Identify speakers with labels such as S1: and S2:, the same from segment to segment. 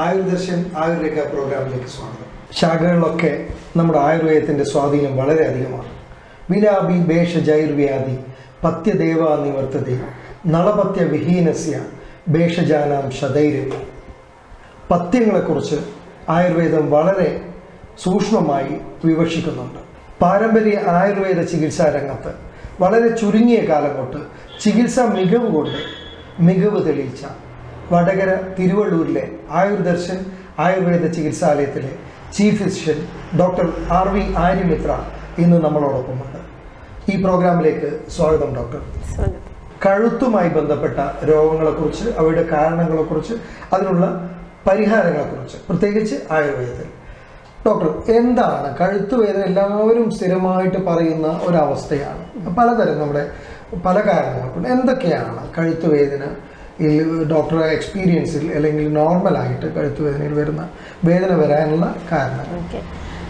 S1: ആയുർദർശൻ ആയുർരേഖ പ്രോഗ്രാമിലേക്ക് സ്വാഗതം ശാഖകളിലൊക്കെ നമ്മുടെ ആയുർവേദത്തിൻ്റെ സ്വാധീനം വളരെ അധികമാണ് വിലാപി ഭേഷജൈർവ്യാധി പത്യദേവ നിവർത്തതി നളപത്യ വിഹീനസ്യ ഭേഷജാനാം ശതൈരവി പഥ്യങ്ങളെക്കുറിച്ച് ആയുർവേദം വളരെ സൂക്ഷ്മമായി വിവക്ഷിക്കുന്നുണ്ട് പാരമ്പര്യ ആയുർവേദ ചികിത്സാ രംഗത്ത് വളരെ ചുരുങ്ങിയ കാലം കൊണ്ട് ചികിത്സാ മികവ് കൊണ്ട് മികവ് തെളിയിച്ച വടകര തിരുവള്ളൂരിലെ ആയുർദർശൻ ആയുർവേദ ചികിത്സാലയത്തിലെ chief physician doctor R V Aryamithra ഇന്ന് നമ്മളോടൊപ്പമുണ്ട് ഈ പ്രോഗ്രാമിലേക്ക് സ്വാഗതം ഡോക്ടർ
S2: സ്വാഗതം
S1: കഴുത്തുമായി ബന്ധപ്പെട്ട രോഗങ്ങളെക്കുറിച്ച് അവയുടെ കാരണങ്ങളെക്കുറിച്ച് അതിനുള്ള പരിഹാരങ്ങളെക്കുറിച്ച് പ്രത്യേകിച്ച് ആയുർവേദത്തിൽ ഡോക്ടർ എന്താണ് കഴുത്ത് വേദന എല്ലാവരും സ്ഥിരമായിട്ട് പറയുന്ന ഒരവസ്ഥയാണ് പലതരം നമ്മുടെ പല കാരണങ്ങളുണ്ട് എന്തൊക്കെയാണ് കഴുത്ത് വേദന ഈ ഡോക്ടറെ എക്സ്പീരിയൻസിൽ അല്ലെങ്കിൽ നോർമലായിട്ട് കഴുത്ത് വേദനയിൽ വരുന്ന വേദന വരാനുള്ള കാരണങ്ങൾ
S2: ഓക്കെ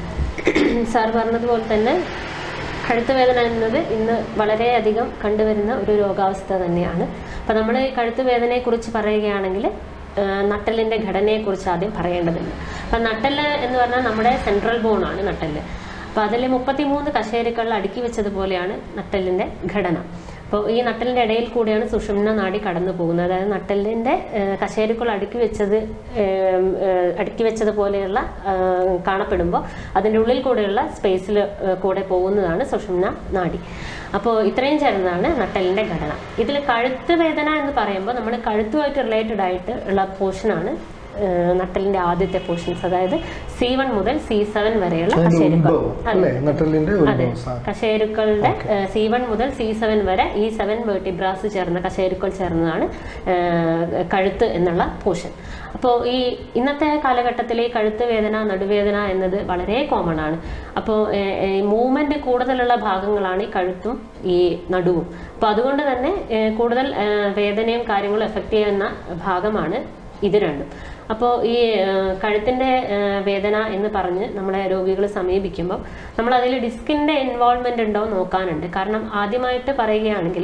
S2: സാർ പറഞ്ഞതുപോലെ തന്നെ കഴുത്ത് വേദന എന്നത് ഇന്ന് വളരെയധികം കണ്ടുവരുന്ന ഒരു രോഗാവസ്ഥ തന്നെയാണ് അപ്പം നമ്മൾ ഈ കഴുത്ത് വേദനയെക്കുറിച്ച് പറയുകയാണെങ്കിൽ ആ, നട്ടെല്ലിൻ്റെ ഘടനയെക്കുറിച്ച് ആദ്യം പറയേണ്ടതുണ്ട് അപ്പം നട്ടെല്ല് എന്ന് പറഞ്ഞാൽ നമ്മുടെ സെൻട്രൽ ബോണാണ് നട്ടെല്ല് അപ്പോൾ അതിൽ മുപ്പത്തിമൂന്ന് കശേരുക്കൾ അടുക്കി വെച്ചതുപോലെയാണ് നട്ടെല്ലിൻ്റെ ഘടന അപ്പോൾ ഈ നട്ടലിൻ്റെ ഇടയിൽ കൂടിയാണ് സുഷുമ്ന നാഡി കടന്നു പോകുന്നത് അതായത് നട്ടലിൻ്റെ കശേരുക്കൾ അടുക്കി വെച്ചത് ഏം, ഏഹ്, അടുക്കി വെച്ചതുപോലെയുള്ള ഏഹ്, കാണപ്പെടുമ്പോൾ അതിൻ്റെ ഉള്ളിൽ കൂടെയുള്ള സ്പേസിൽ കൂടെ പോകുന്നതാണ് സുഷുമ്ന നാഡി അപ്പോൾ ഇത്രയും ചേർന്നതാണ് നട്ടലിൻ്റെ ഘടന ഇതിൽ കഴുത്ത് വേദന എന്ന് പറയുമ്പോൾ നമ്മൾ കഴുത്തുമായിട്ട് റിലേറ്റഡ് ആയിട്ട് ഉള്ള പോർഷനാണ് നട്ടലിൻ്റെ ആദ്യത്തെ പോർഷൻസ് അതായത് സി വൺ മുതൽ സി സെവൻ വരെയുള്ള
S1: അതിന്റെ
S2: കശേരുക്കൾ
S1: ഉത്ഭവം
S2: അതെ.
S1: അല്ലേ നട്ടലിന്റെ
S2: അതെ
S1: ഉത്ഭവം സാധനം
S2: കശേരുക്കളുടെ സി വൺ മുതൽ സി സെവൻ വരെ ഈ സെവൻ വേർട്ടിബ്രാസ് ചേർന്ന കശേരുക്കൾ ചേർന്നതാണ് ഏഹ്, കഴുത്ത് എന്നുള്ള പോർഷൻ അപ്പോൾ ഈ ഇന്നത്തെ കാലഘട്ടത്തിൽ ഈ കഴുത്ത് വേദന നടുവേദന എന്നത് വളരെ കോമൺ ആണ് അപ്പോൾ മൂവ്മെന്റ് കൂടുതലുള്ള ഭാഗങ്ങളാണ് ഈ കഴുത്തും ഈ നടുവും അപ്പോൾ അതുകൊണ്ട് തന്നെ ഏഹ്, കൂടുതൽ ഏഹ്, വേദനയും കാര്യങ്ങളും എഫക്റ്റ് ചെയ്യുന്ന ഭാഗമാണ് ഇത് രണ്ടും അപ്പോൾ ഈ ഏഹ്, കഴുത്തിൻ്റെ ഏഹ്, വേദന എന്ന് പറഞ്ഞ് നമ്മളെ രോഗികൾ സമീപിക്കുമ്പോൾ നമ്മൾ അതിൽ ഡിസ്കിൻ്റെ ഇൻവോൾവ്മെൻ്റ് ഉണ്ടോ എന്ന് നോക്കാനുണ്ട് കാരണം ആദ്യമായിട്ട് പറയുകയാണെങ്കിൽ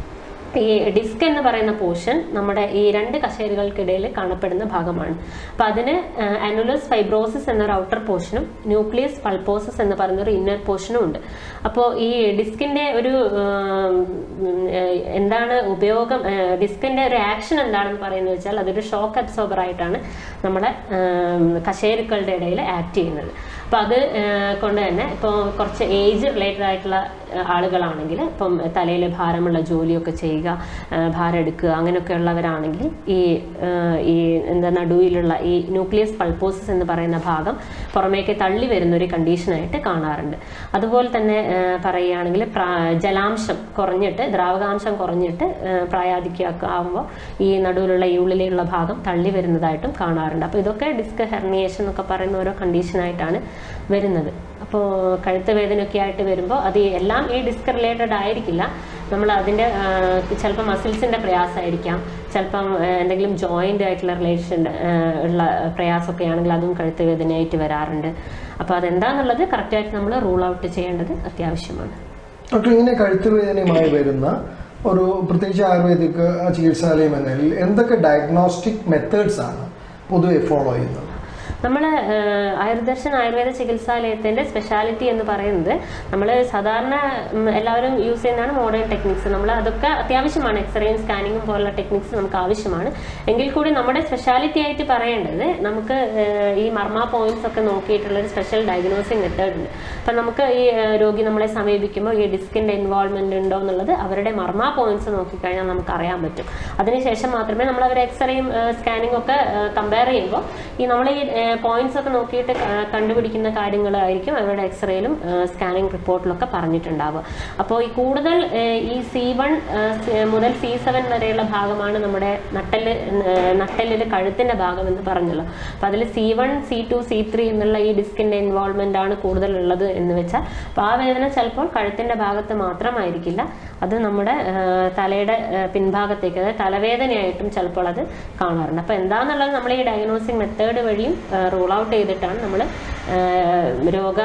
S2: ഈ ഡിസ്ക് എന്ന് പറയുന്ന പോർഷൻ നമ്മുടെ ഈ രണ്ട് കശേരുകൾക്കിടയിൽ കാണപ്പെടുന്ന ഭാഗമാണ് അപ്പോൾ അതിന് അനുലസ് ഫൈബ്രോസിസ് എന്നൊരു ഔട്ടർ പോർഷനും ന്യൂക്ലിയസ് പൾപ്പോസിസ് എന്ന് പറയുന്ന ഒരു ഇന്നർ പോർഷനും ഉണ്ട് അപ്പോൾ ഈ ഡിസ്കിൻ്റെ ഒരു ഉം, ഏഹ്, എന്താണ് ഉപയോഗം ഡിസ്കിൻ്റെ ഒരു ആക്ഷൻ എന്താണെന്ന് പറയുന്നത് വെച്ചാൽ അതൊരു ഷോക്ക് അബ്സോർബർ ആയിട്ടാണ് നമ്മുടെ ഉം, കശേരുക്കളുടെ ഇടയിൽ ആക്ട് ചെയ്യുന്നത് അപ്പോൾ അത് ഏഹ്, കൊണ്ട് തന്നെ ഇപ്പോൾ കുറച്ച് ഏജ് റിലേറ്റഡ് ആയിട്ടുള്ള ഏഹ്, ആളുകളാണെങ്കിൽ ഇപ്പം തലയിൽ ഭാരമുള്ള ജോലിയൊക്കെ ചെയ്യുക ഏഹ്, ഭാരം എടുക്കുക അങ്ങനെയൊക്കെ ഉള്ളവരാണെങ്കിൽ ഈ ഏഹ്, ഈ എന്താ നടുവിലുള്ള ഈ ന്യൂക്ലിയസ് പൾപ്പോസിസ് എന്ന് പറയുന്ന ഭാഗം പുറമേക്ക് തള്ളി വരുന്ന ഒരു കണ്ടീഷനായിട്ട് കാണാറുണ്ട് അതുപോലെ തന്നെ ഏഹ്, പറയുകയാണെങ്കിൽ പ്രാ- ജലാംശം കുറഞ്ഞിട്ട് ദ്രാവകാംശം കുറഞ്ഞിട്ട് ഏഹ്, പ്രായാധിക്യമൊക്കെ ആകുമ്പോൾ ഈ നടുവിലുള്ള ഈ ഉള്ളിലുള്ള ഭാഗം തള്ളി വരുന്നതായിട്ടും കാണാറുണ്ട് അപ്പോൾ ഇതൊക്കെ ഡിസ്ക് ഹെർണിയേഷൻ എന്നൊക്കെ പറയുന്ന ഓരോ കണ്ടീഷനായിട്ടാണ് വരുന്നത് അപ്പോൾ കഴുത്ത് വേദനയൊക്കെ ആയിട്ട് വരുമ്പോൾ അത് ഈ എല്ലാം ഈ ഡിസ്ക് റിലേറ്റഡ് ആയിരിക്കില്ല നമ്മൾ അതിൻ്റെ ചിലപ്പോൾ മസിൽസിൻ്റെ പ്രയാസമായിരിക്കാം ചിലപ്പം ആ, എന്തെങ്കിലും ജോയിൻ്റ് ആയിട്ടുള്ള റിലേഷൻ ഉള്ള പ്രയാസമൊക്കെ ആണെങ്കിൽ അതും കഴുത്ത് വേദനയായിട്ട് വരാറുണ്ട് അപ്പോൾ അതെന്താണെന്നുള്ളത് കറക്റ്റായിട്ട് നമ്മൾ റൂൾ ഔട്ട് ചെയ്യേണ്ടത് അത്യാവശ്യമാണ്
S1: ഡോക്ടർ ഇങ്ങനെ കഴുത്തുവേദനയുമായി വരുന്ന ഒരു പ്രത്യേകിച്ച് ആയുർവേദിക് ചികിത്സാലയം എന്ന നിലയിൽ എന്തൊക്കെ ഡയഗ്നോസ്റ്റിക് മെത്തേഡ്സ് ആണ് പൊതുവെ ഫോളോ ചെയ്യുന്നത്
S2: നമ്മൾ ആയുർദർശൻ ആയുർവേദ ചികിത്സാലയത്തിൻ്റെ സ്പെഷ്യാലിറ്റി എന്ന് പറയുന്നത് നമ്മൾ സാധാരണ ഉം, എല്ലാവരും യൂസ് ചെയ്യുന്നതാണ് മോഡേൺ ടെക്നിക്സ് നമ്മൾ അതൊക്കെ അത്യാവശ്യമാണ് എക്സ്റേയും സ്കാനിങ്ങും പോലുള്ള ടെക്നിക്സ് നമുക്ക് ആവശ്യമാണ് എങ്കിൽ കൂടി നമ്മുടെ സ്പെഷ്യാലിറ്റി ആയിട്ട് പറയേണ്ടത് നമുക്ക് ഏഹ്, ഈ മർമ്മ പോയിന്റ്സ് ഒക്കെ നോക്കിയിട്ടുള്ള ഒരു സ്പെഷ്യൽ ഡയഗ്നോസിങ് മെത്തേഡ് ഉണ്ട് അപ്പം നമുക്ക് ഈ ഏഹ്, രോഗി നമ്മളെ സമീപിക്കുമ്പോൾ ഈ ഡിസ്കിൻ്റെ ഇൻവോൾവ്മെന്റ് ഉണ്ടോ എന്നുള്ളത് അവരുടെ മർമ്മ പോയിന്റ്സ് നോക്കിക്കഴിഞ്ഞാൽ നമുക്ക് അറിയാൻ പറ്റും അതിനുശേഷം മാത്രമേ നമ്മൾ അവർ എക്സ്റേയും സ്കാനിങ്ങും ഒക്കെ കമ്പയർ ചെയ്യുമ്പോൾ ഈ നമ്മൾ ഈ പോയിന്റ്സ് ഒക്കെ നോക്കിയിട്ട് ക- കണ്ടുപിടിക്കുന്ന കാര്യങ്ങളായിരിക്കും അവരുടെ എക്സ്റേയിലും സ്കാനിങ് റിപ്പോർട്ടിലൊക്കെ പറഞ്ഞിട്ടുണ്ടാവുക അപ്പോൾ ഈ കൂടുതൽ ഏഹ്, ഈ സി വൺ മുതൽ സി സെവൻ വരെയുള്ള ഭാഗമാണ് നമ്മുടെ നട്ടല് നട്ടലിൽ കഴുത്തിൻ്റെ ഭാഗം എന്ന് പറഞ്ഞല്ലോ അപ്പോൾ അതിൽ C one C two C three എന്നുള്ള ഈ ഡിസ്കിൻ്റെ ഇൻവോൾവ്മെൻ്റ് ആണ് കൂടുതൽ ഉള്ളത് എന്ന് വെച്ചാൽ അപ്പോൾ ആ വേദന ചിലപ്പോൾ കഴുത്തിൻ്റെ ഭാഗത്ത് മാത്രമായിരിക്കില്ല അത് നമ്മുടെ ഏഹ്, തലയുടെ ഏഹ്, പിൻഭാഗത്തേക്ക് അതായത് തലവേദനയായിട്ടും ചിലപ്പോൾ അത് കാണാറുണ്ട് അപ്പോൾ എന്താണെന്നുള്ളത് നമ്മൾ ഈ ഡയഗ്നോസിങ് മെത്തേഡ് വഴിയും റൂൾ ഔട്ട് ചെയ്തിട്ടാണ് നമ്മൾ രോഗ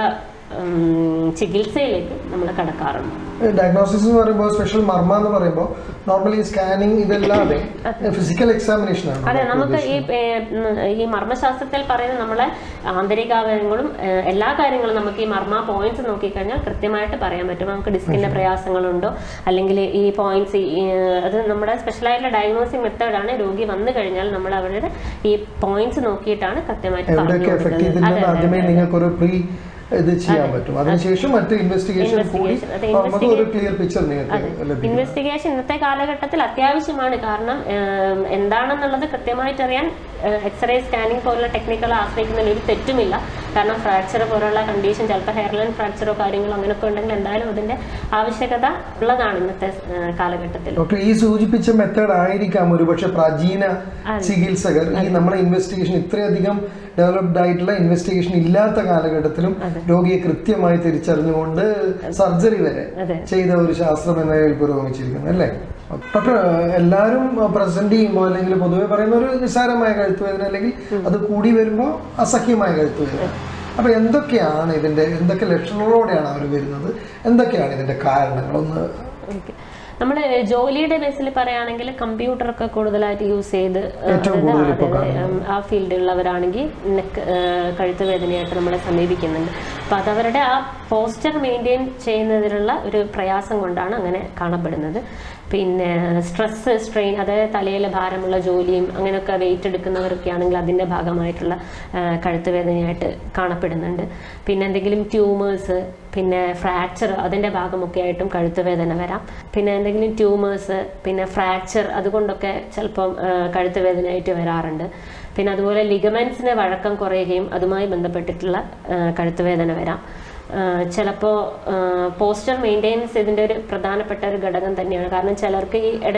S2: ഉം, ചികിത്സയിലേക്ക് നമ്മൾ കടക്കാറുണ്ട്
S1: ഡയഗ്നോസിസ് എന്ന് പറയുമ്പോൾ സ്പെഷ്യൽ മർമ്മ എന്ന് പറയുമ്പോൾ നോർമലി സ്കാനിങ് ഇതല്ലാതെ ഫിസിക്കൽ എക്സാമിനേഷൻ ആണ്
S2: അതെ നമുക്ക് ഈ ഏ, ഉം, ഈ മർമ്മശാസ്ത്രത്തിൽ പറയുന്ന നമ്മളെ ആന്തരികാവയവങ്ങളും ഏ, എല്ലാ കാര്യങ്ങളും നമുക്ക് ഈ മർമ്മ പോയിന്റ്സ് നോക്കിക്കഴിഞ്ഞാൽ കൃത്യമായിട്ട് പറയാൻ പറ്റും നമുക്ക് ഡിസ്കിന്റെ പ്രയാസങ്ങളുണ്ടോ അല്ലെങ്കിൽ ഈ പോയിന്റ്സ് അത് നമ്മുടെ സ്പെഷ്യലായിട്ടുള്ള ഡയഗ്നോസിങ് മെത്തേഡാണ് രോഗി വന്നു കഴിഞ്ഞാൽ നമ്മൾ അവരുടെ ഈ പോയിന്റ്സ് നോക്കിയിട്ടാണ് കൃത്യമായിട്ട് പറഞ്ഞു
S1: എവിടെയൊക്കെ എഫക്ട്
S2: കൊടുക്കുന്നത്
S1: ചെയ്തിട്ടുണ്ടെന്ന് ആദ്യമേ നിങ്ങൾക്കൊരു പ്രീ ഇത് ചെയ്യാൻ പറ്റും അതിനുശേഷം മറ്റ് ഇൻവെസ്റ്റിഗേഷൻ കൂടി
S2: Investigation. അത്
S1: നമുക്ക് ഒരു ക്ലിയർ പിക്ചർ നിങ്ങൾക്ക് ലഭിക്കും
S2: ഇൻവെസ്റ്റിഗേഷൻ ഇന്നത്തെ കാലഘട്ടത്തിൽ അത്യാവശ്യമാണ് കാരണം ഏം, എന്താണെന്നുള്ളത് കൃത്യമായിട്ട് അറിയാൻ എക്സ്റേ സ്കാനിങ് പോലുള്ള ടെക്നിക്കുകൾ ആശ്രയിക്കുന്നതിൽ ഒരു തെറ്റുമില്ല കാരണം ഫ്രാക്ചർ പോലുള്ള കണ്ടീഷൻ ചിലപ്പോൾ ഹെയർലൈൻ ഫ്രാക്ചറോ കാര്യങ്ങളോ അങ്ങനെയൊക്കെ ഉണ്ടെങ്കിൽ എന്തായാലും അതിന്റെ ആവശ്യകത ഉള്ളതാണ് ഇന്നത്തെ ഏഹ്, കാലഘട്ടത്തിൽ
S1: ഡോക്ടർ ഈ സൂചിപ്പിച്ച മെത്തേഡ് ആയിരിക്കാം ഒരുപക്ഷെ പ്രാചീന ചികിത്സകർ ഈ നമ്മുടെ ഇൻവെസ്റ്റിഗേഷൻ ഇത്രയധികം ഡെവലപ്ഡ് ആയിട്ടുള്ള ഇൻവെസ്റ്റിഗേഷൻ ഇല്ലാത്ത കാലഘട്ടത്തിലും രോഗിയെ കൃത്യമായി തിരിച്ചറിഞ്ഞുകൊണ്ട് സർജറി വരെ
S2: അതെ.
S1: ചെയ്ത ഒരു ശാസ്ത്രം എന്ന നിലയിൽ പുരോഗമിച്ചിരിക്കുന്നു അല്ലേ ഡോക്ടർ എല്ലാവരും പ്രസന്റ് ചെയ്യുമ്പോൾ അല്ലെങ്കിൽ പൊതുവെ പറയുന്ന ഒരു നിസ്സാരമായ കഴുത്തുവേദന അല്ലെങ്കിൽ അത് കൂടി വരുമ്പോൾ അസഹ്യമായ കഴുത്തുവേദന അപ്പൊ എന്തൊക്കെയാണ് ഇതിന്റെ എന്തൊക്കെ ലക്ഷണങ്ങളോടെയാണ് അവർ വരുന്നത് എന്തൊക്കെയാണ് ഇതിന്റെ കാരണങ്ങൾ ഒന്ന്
S2: ഓക്കെ നമ്മൾ ജോലിയുടെ ബേസിൽ പറയുകയാണെങ്കിൽ കമ്പ്യൂട്ടറൊക്കെ കൂടുതലായിട്ട് യൂസ് ചെയ്ത് ഏഹ്,
S1: ഏറ്റവും
S2: അതായത്
S1: കൂടുതൽ ഇപ്പോൾ
S2: അതായത്, ഉം, ആ ഫീൽഡിലുള്ളവരാണെങ്കിൽ നെക്ക് കഴുത്ത് വേദനയായിട്ട് നമ്മളെ സമീപിക്കുന്നുണ്ട് അപ്പം അതവരുടെ ആ പോസ്റ്റർ മെയിൻറ്റെയിൻ ചെയ്യുന്നതിനുള്ള ഒരു പ്രയാസം കൊണ്ടാണ് അങ്ങനെ കാണപ്പെടുന്നത് പിന്നെ സ്ട്രെസ് സ്ട്രെയിൻ അതായത് തലയിൽ ഭാരമുള്ള ജോലിയും അങ്ങനെയൊക്കെ വെയിറ്റ് എടുക്കുന്നവരൊക്കെ ആണെങ്കിൽ അതിൻ്റെ ഭാഗമായിട്ടുള്ള ആ, കഴുത്ത് വേദനയായിട്ട് കാണപ്പെടുന്നുണ്ട് പിന്നെ എന്തെങ്കിലും ട്യൂമേഴ്സ് പിന്നെ ഫ്രാക്ചർ അതിൻ്റെ ഭാഗമൊക്കെ ആയിട്ടും കഴുത്ത് വേദന വരാം പിന്നെ എന്തെങ്കിലും ട്യൂമേഴ്സ് പിന്നെ ഫ്രാക്ചർ അതുകൊണ്ടൊക്കെ ചിലപ്പം ആ, കഴുത്ത് വേദനയായിട്ട് വരാറുണ്ട് പിന്നെ അതുപോലെ ലിഗമെൻസിൻ്റെ വഴക്കം കുറയുകയും അതുമായി ബന്ധപ്പെട്ടിട്ടുള്ള ആ, കഴുത്ത് വേദന വരാം ചിലപ്പോൾ പോസ്റ്റർ മെയിൻ്റെനൻസ് ഇതിൻ്റെ ഒരു പ്രധാനപ്പെട്ട ഒരു ഘടകം തന്നെയാണ് കാരണം ചിലർക്ക് ഈ ഇട